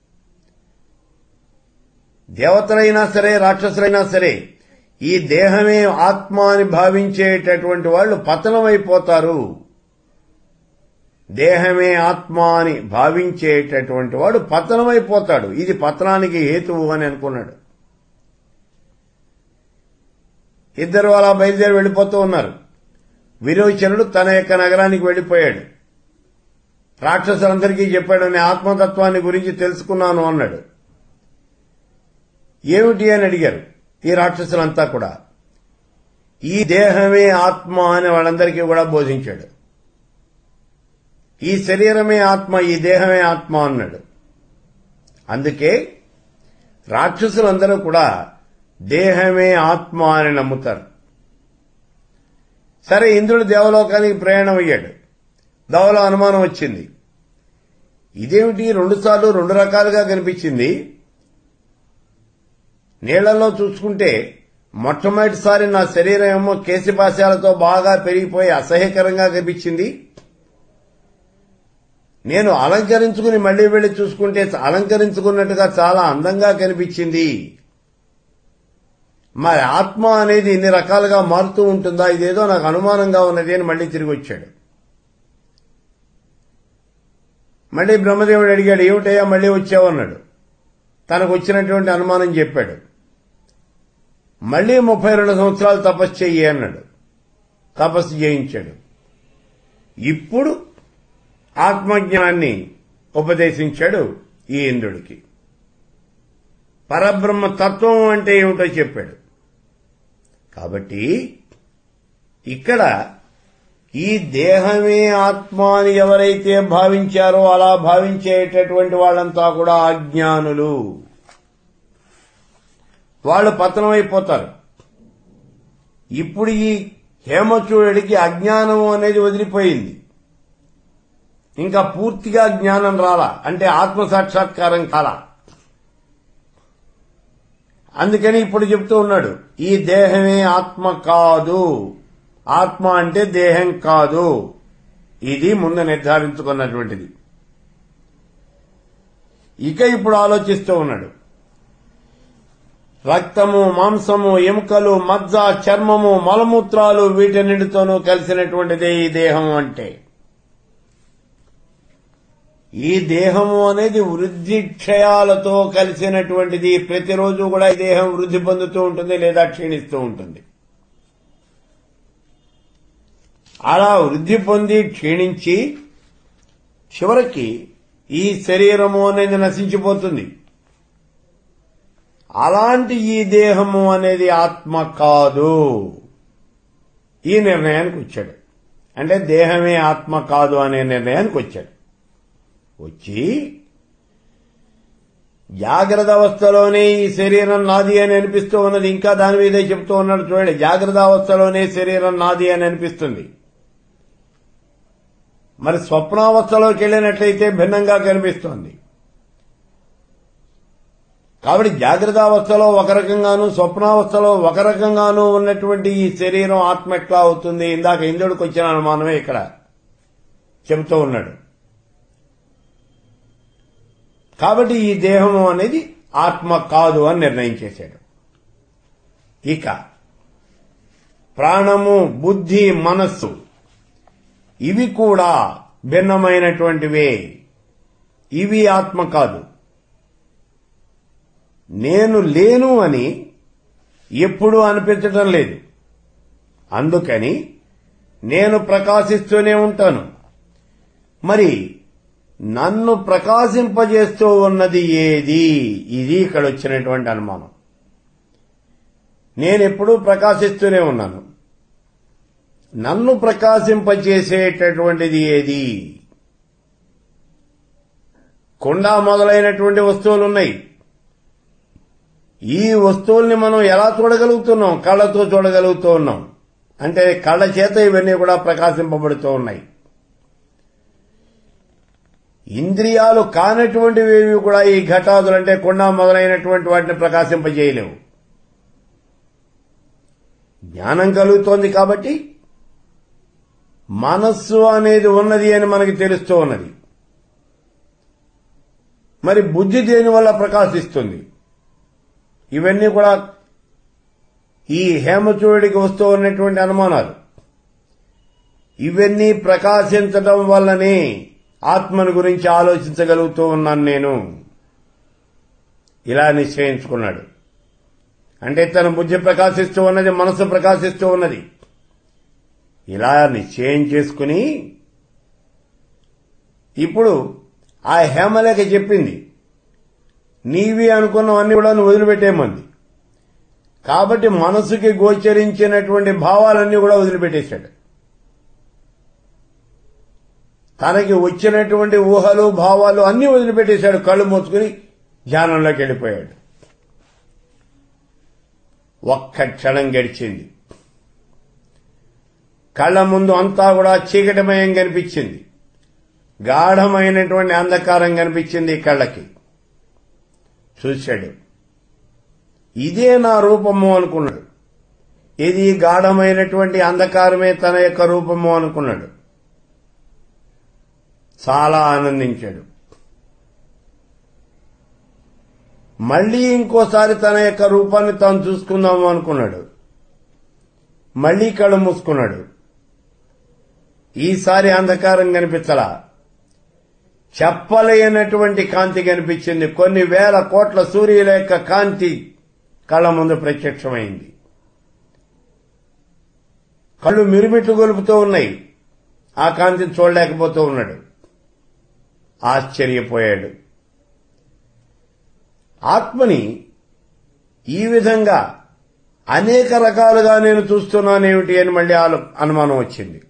దేవతలైనా సరే రాక్షసులైనా సరే ఈ దేహమే ఆత్మ అని భావించేటటువంటి వాళ్ళు పతనమైపోతారు దేహమే ఆత్మ అని భావించేటటువంటి వాడు పతనమైపోతాడు ఇది పతనానికి హేతువు అని అనుకున్నాడు ఇద్దరు అలా బయలుదేరి వెళ్ళిపోతూ ఉన్నారు విరోచనుడు తన యొక్క నగరానికి వెళ్ళిపోయాడు రాక్షసులందరికీ చెప్పాడు నేను ఆత్మతత్వాన్ని గురించి తెలుసుకున్నాను అన్నాడు ఏమిటి అని అడిగారు ఈ రాక్షసులంతా కూడా ఈ దేహమే ఆత్మ అని వాళ్ళందరికీ కూడా బోధించాడు ఈ శరీరమే ఆత్మ ఈ దేహమే ఆత్మ అన్నాడు అందుకే రాక్షసులందరూ కూడా దేహమే ఆత్మ అని నమ్ముతారు సరే ఇంద్రుడు దేవలోకానికి ప్రయాణం అయ్యాడు దవలో అనుమానం వచ్చింది ఇదేమిటి రెండుసార్లు రెండు రకాలుగా కనిపించింది నీళ్లలో చూసుకుంటే మొట్టమొదటిసారి నా శరీరం ఏమో కేశపాశాలతో బాగా పెరిగిపోయి అసహ్యకరంగా కనిపించింది నేను అలంకరించుకుని మళ్లీ వెళ్లి చూసుకుంటే అలంకరించుకున్నట్టుగా చాలా అందంగా కనిపించింది మరి ఆత్మ అనేది ఇన్ని రకాలుగా మారుతూ ఉంటుందా ఇదేదో నాకు అనుమానంగా ఉన్నది అని మళ్లీ తిరిగి వచ్చాడు మళ్లీ బ్రహ్మదేవుడు అడిగాడు ఏమిటయ్యా మళ్లీ వచ్చావన్నాడు తనకు వచ్చినటువంటి అనుమానం చెప్పాడు మళ్లీ ముప్పై రెండు సంవత్సరాలు తపస్సు చెయ్యి అన్నాడు తపస్సు చేయించాడు ఇప్పుడు ఆత్మజ్ఞానాన్ని ఉపదేశించాడు ఈ ఇంద్రుడికి పరబ్రహ్మ తత్వం అంటే ఏమిటో చెప్పాడు కాబట్టి ఇక్కడ ఈ దేహమే ఆత్మ అని ఎవరైతే భావించారో అలా భావించేటటువంటి వాళ్ళంతా కూడా అజ్ఞానులు వాళ్ళు పతనమైపోతారు ఇప్పుడు ఈ హేమచూడుడికి అజ్ఞానం అనేది వదిలిపోయింది ఇంకా పూర్తిగా జ్ఞానం రాలా అంటే ఆత్మ సాక్షాత్కారం కాలా అందుకని ఇప్పుడు చెప్తూ ఉన్నాడు ఈ దేహమే ఆత్మ కాదు ఆత్మ అంటే దేహం కాదు ఇది ముందు నిర్ధారించుకున్నటువంటిది ఇక ఇప్పుడు ఆలోచిస్తూ ఉన్నాడు రక్తము మాంసము ఎముకలు మజ్జ చర్మము మలమూత్రాలు వీటన్నిటితోనూ కలిసినటువంటిదే ఈ దేహం అంటే ఈ దేహము అనేది వృద్ధి క్షయాలతో కలిసినటువంటిది ప్రతిరోజు కూడా ఈ దేహం వృద్ధి పొందుతూ ఉంటుంది లేదా క్షీణిస్తూ ఉంటుంది అలా వృద్ధి పొంది క్షీణించి చివరికి ఈ శరీరము అనేది నశించిపోతుంది అలాంటి ఈ దేహము అనేది ఆత్మ కాదు ఈ నిర్ణయానికి వచ్చాడు అంటే దేహమే ఆత్మ కాదు అనే నిర్ణయానికి వచ్చాడు వచ్చి జాగ్రత్త అవస్థలోనే ఈ శరీరం నాది అని అనిపిస్తూ ఉన్నది ఇంకా దాని మీదే చెప్తూ ఉన్నాడు చూడండి జాగ్రత్త అవస్థలోనే శరీరం నాది అని అనిపిస్తుంది మరి స్వప్నావస్థలోకి వెళ్ళినట్లయితే భిన్నంగా కనిపిస్తోంది కాబట్టి జాగ్రత్తావస్థలో ఒక రకంగాను స్వప్నావస్థలో ఒక రకంగాను ఉన్నటువంటి ఈ శరీరం ఆత్మ ఎట్లా అవుతుంది ఇందాక ఇంద్రుడికి వచ్చిన అనుమానమే ఇక్కడ చెబుతూ ఉన్నాడు కాబట్టి ఈ దేహము అనేది ఆత్మ కాదు అని నిర్ణయం చేశాడు ఇక ప్రాణము బుద్ధి మనస్సు ఇవి కూడా భిన్నమైనటువంటివే ఇవి ఆత్మ కాదు నేను లేను అని ఎప్పుడూ అనిపించటం లేదు అందుకని నేను ప్రకాశిస్తూనే ఉంటాను మరి నన్ను ప్రకాశింపజేస్తూ ఉన్నది ఏది ఇది ఇక్కడ వచ్చినటువంటి అనుమానం నేనెప్పుడూ ప్రకాశిస్తూనే ఉన్నాను నన్ను ప్రకాశింపచేసేటటువంటిది ఏది కుండ మొదలైనటువంటి వస్తువులు ఉన్నాయి ఈ వస్తువుల్ని మనం ఎలా చూడగలుగుతున్నాం కళ్ళతో చూడగలుగుతూ ఉన్నాం అంటే కళ్ళ చేత ఇవన్నీ కూడా ప్రకాశింపబడుతూ ఉన్నాయి ఇంద్రియాలు కానటువంటివి కూడా ఈ ఘటాదులు అంటే కుండ మొదలైనటువంటి వాటిని ప్రకాశింపజేయలేవు జ్ఞానం కలుగుతోంది కాబట్టి మనస్సు అనేది ఉన్నది అని మనకి తెలుస్తూ ఉన్నది మరి బుద్ధి దేని వల్ల ప్రకాశిస్తుంది ఇవన్నీ కూడా ఈ హేమచూడికి వస్తూ ఉన్నటువంటి అనుమానాలు ఇవన్నీ ప్రకాశించడం వల్లనే ఆత్మను గురించి ఆలోచించగలుగుతూ ఉన్నాను నేను ఇలా నిశ్చయించుకున్నాడు అంటే తన బుద్ధి ప్రకాశిస్తూ ఉన్నది మనసు ప్రకాశిస్తూ ఉన్నది ఇలా నిశ్చయం చేసుకుని ఇప్పుడు ఆ హేమలేఖ చెప్పింది నీవి అనుకున్నవన్నీ కూడా నువ్వు వదిలిపెట్టేమంది కాబట్టి మనసుకి గోచరించినటువంటి భావాలన్నీ కూడా వదిలిపెట్టేశాడు తనకి వచ్చినటువంటి ఊహలు భావాలు అన్నీ వదిలిపెట్టేశాడు కళ్ళు మూసుకుని ధ్యానంలోకి వెళ్ళిపోయాడు ఒక్క క్షణం గడిచింది కళ్ళ ముందు అంతా కూడా చీకటిమయం కనిపించింది గాఢమైనటువంటి అంధకారం కనిపించింది కళ్ళకి చూశాడు ఇదే నా రూపము అనుకున్నాడు ఇది గాఢమైనటువంటి అంధకారమే తన యొక్క రూపము అనుకున్నాడు చాలా ఆనందించాడు మళ్లీ ఇంకోసారి తన యొక్క రూపాన్ని తాను చూసుకుందాము అనుకున్నాడు మళ్లీ కళ్ళు మూసుకున్నాడు ఈసారి అంధకారం కనిపించలా చెప్పలేనటువంటి కాంతి కనిపించింది కొన్ని వేల కోట్ల సూర్యుల యొక్క కాంతి కళ్ళ ముందు ప్రత్యక్షమైంది కళ్ళు మిరుమిట్లు గొలుపుతూ ఉన్నాయి ఆ కాంతిని చూడలేకపోతూ ఉన్నాడు ఆశ్చర్యపోయాడు ఆత్మని ఈ విధంగా అనేక రకాలుగా నేను చూస్తున్నానేమిటి అని మళ్ళీ ఆలో- అనుమానం వచ్చింది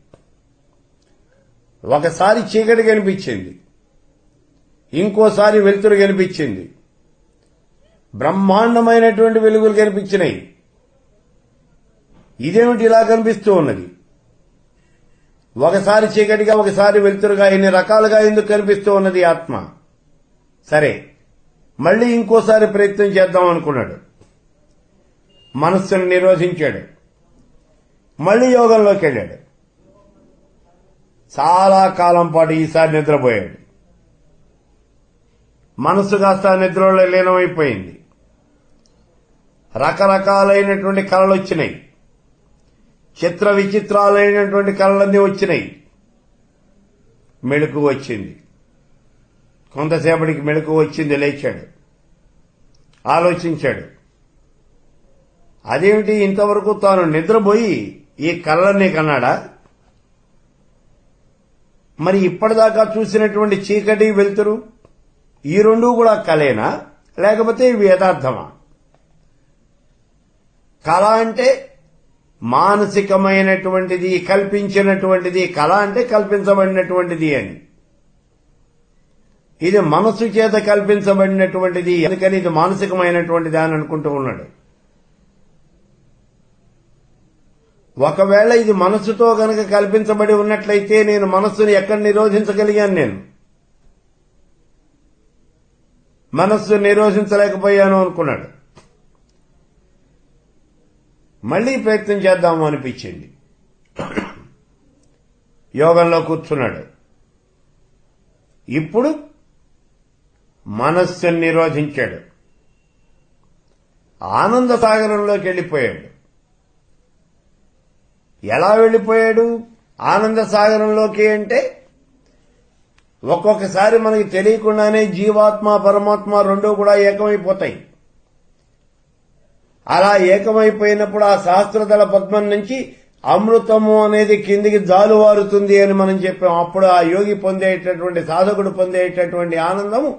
ఒకసారి చీకటి కనిపించింది ఇంకోసారి వెలుతురు కనిపించింది బ్రహ్మాండమైనటువంటి వెలుగులు కనిపించినాయి ఇదేమిటి ఇలా కనిపిస్తూ ఉన్నది ఒకసారి చీకటిగా ఒకసారి వెలుతురుగా ఇన్ని రకాలుగా ఎందుకు కనిపిస్తూ ఉన్నది ఆత్మ సరే మళ్ళీ ఇంకోసారి ప్రయత్నం చేద్దాం అనుకున్నాడు మనస్సును నిరోధించాడు మళ్ళీ యోగంలోకి వెళ్ళాడు చాలా కాలం పాటు ఈసారి నిద్రపోయాడు మనసు కాస్త నిద్రలో లీనమైపోయింది రకరకాలైనటువంటి కళలు వచ్చినాయి చిత్ర విచిత్రాలైనటువంటి కళలన్నీ వచ్చినాయి మెళుకు వచ్చింది కొంతసేపటికి మెళుకు వచ్చింది లేచాడు ఆలోచించాడు అదేమిటి ఇంతవరకు తాను నిద్రపోయి ఈ కళ్ళన్నీ కన్నాడా మరి ఇప్పటిదాకా చూసినటువంటి చీకటి వెలుతురు ఈ రెండు కూడా కలేనా లేకపోతే ఇవి యథార్థమా కళ అంటే మానసికమైనటువంటిది కల్పించినటువంటిది కళ అంటే కల్పించబడినటువంటిది అని ఇది మనసు చేత కల్పించబడినటువంటిది అందుకని ఇది మానసికమైనటువంటిది అని అనుకుంటూ ఉన్నాడు ఒకవేళ ఇది మనస్సుతో గనక కల్పించబడి ఉన్నట్లయితే నేను మనస్సును ఎక్కడ నిరోధించగలిగాను నేను మనస్సు నిరోధించలేకపోయాను అనుకున్నాడు మళ్లీ ప్రయత్నం చేద్దాము అనిపించింది యోగంలో కూర్చున్నాడు ఇప్పుడు మనస్సును నిరోధించాడు ఆనంద సాగరంలోకి వెళ్ళిపోయాడు ఎలా వెళ్ళిపోయాడు ఆనంద సాగరంలోకి అంటే ఒక్కొక్కసారి మనకి తెలియకుండానే జీవాత్మ పరమాత్మ రెండూ కూడా ఏకమైపోతాయి అలా ఏకమైపోయినప్పుడు ఆ సహస్రదళ పద్మం నుంచి అమృతము అనేది కిందికి జాలువారుతుంది అని మనం చెప్పాం అప్పుడు ఆ యోగి పొందేటటువంటి సాధకుడు పొందేటటువంటి ఆనందము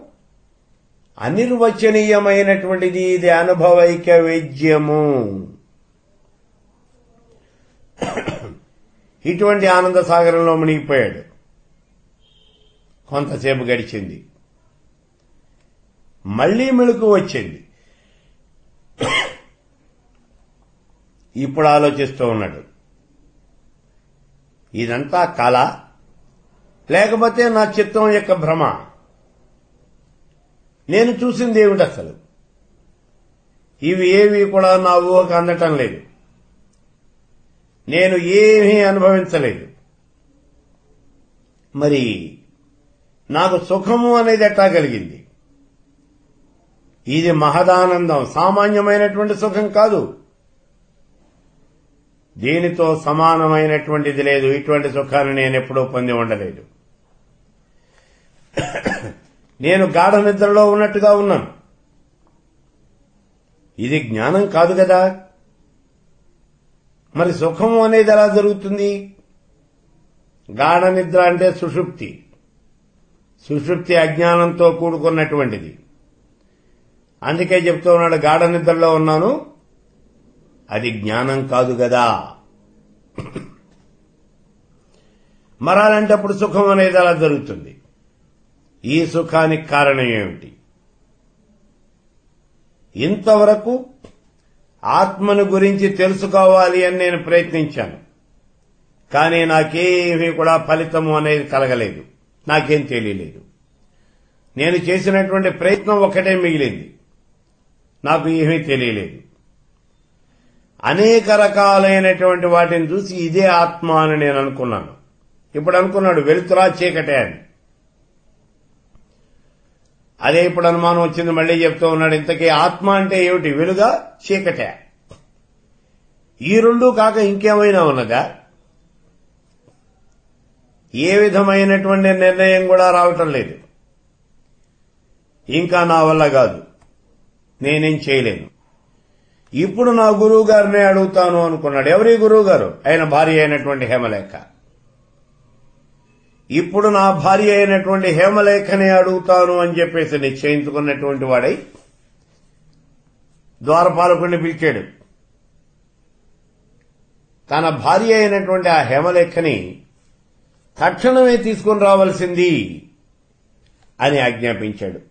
అనిర్వచనీయమైనటువంటిది ఇది అనుభవైక వేద్యము ఇటువంటి ఆనంద సాగరంలో మునిగిపోయాడు కొంతసేపు గడిచింది మళ్లీ మెళుకు వచ్చింది ఇప్పుడు ఆలోచిస్తూ ఉన్నాడు ఇదంతా కళ లేకపోతే నా చిత్తం యొక్క భ్రమ నేను చూసింది ఏమిటి అసలు ఇవి ఏవి కూడా నా ఊహకు అందటం లేదు నేను ఏమీ అనుభవించలేదు మరి నాకు సుఖము అనేది ఎట్టా కలిగింది ఇది మహదానందం సామాన్యమైనటువంటి సుఖం కాదు దీనితో సమానమైనటువంటిది లేదు ఇటువంటి సుఖాన్ని నేను ఎప్పుడూ పొంది ఉండలేదు నేను గాఢ నిద్రలో ఉన్నట్టుగా ఉన్నాను ఇది జ్ఞానం కాదు కదా మరి సుఖము అనేది ఎలా జరుగుతుంది గాఢ నిద్ర అంటే సుషుప్తి సుషుప్తి అజ్ఞానంతో కూడుకున్నటువంటిది అందుకే చెప్తూ ఉన్నాడు గాఢ నిద్రలో ఉన్నాను అది జ్ఞానం కాదు కదా మరాలంటప్పుడు సుఖం అనేది అలా జరుగుతుంది ఈ సుఖానికి కారణం ఏమిటి ఇంతవరకు ఆత్మను గురించి తెలుసుకోవాలి అని నేను ప్రయత్నించాను కానీ నాకేమీ కూడా ఫలితము అనేది కలగలేదు నాకేం తెలియలేదు నేను చేసినటువంటి ప్రయత్నం ఒకటే మిగిలింది నాకు ఏమీ తెలియలేదు అనేక రకాలైనటువంటి వాటిని చూసి ఇదే ఆత్మ అని నేను అనుకున్నాను ఇప్పుడు అనుకున్నాడు వెలుతురా చీకటే అని అదే ఇప్పుడు అనుమానం వచ్చింది మళ్ళీ చెప్తూ ఉన్నాడు ఇంతకీ ఆత్మ అంటే ఏమిటి వెలుగా చీకటే ఈ రెండు కాక ఇంకేమైనా ఉన్నదా ఏ విధమైనటువంటి నిర్ణయం కూడా రావటం లేదు ఇంకా నా వల్ల కాదు నేనేం చేయలేను ఇప్పుడు నా గురువు గారినే అడుగుతాను అనుకున్నాడు ఎవరి గురువు గారు ఆయన భార్య అయినటువంటి హేమలేఖ ఇప్పుడు నా భార్య అయినటువంటి హేమలేఖనే అడుగుతాను అని చెప్పేసి నిశ్చయించుకున్నటువంటి వాడై ద్వారపాలకుడిని పిలిచాడు తన భార్య అయినటువంటి ఆ హేమలేఖని తక్షణమే తీసుకుని రావాల్సింది అని ఆజ్ఞాపించాడు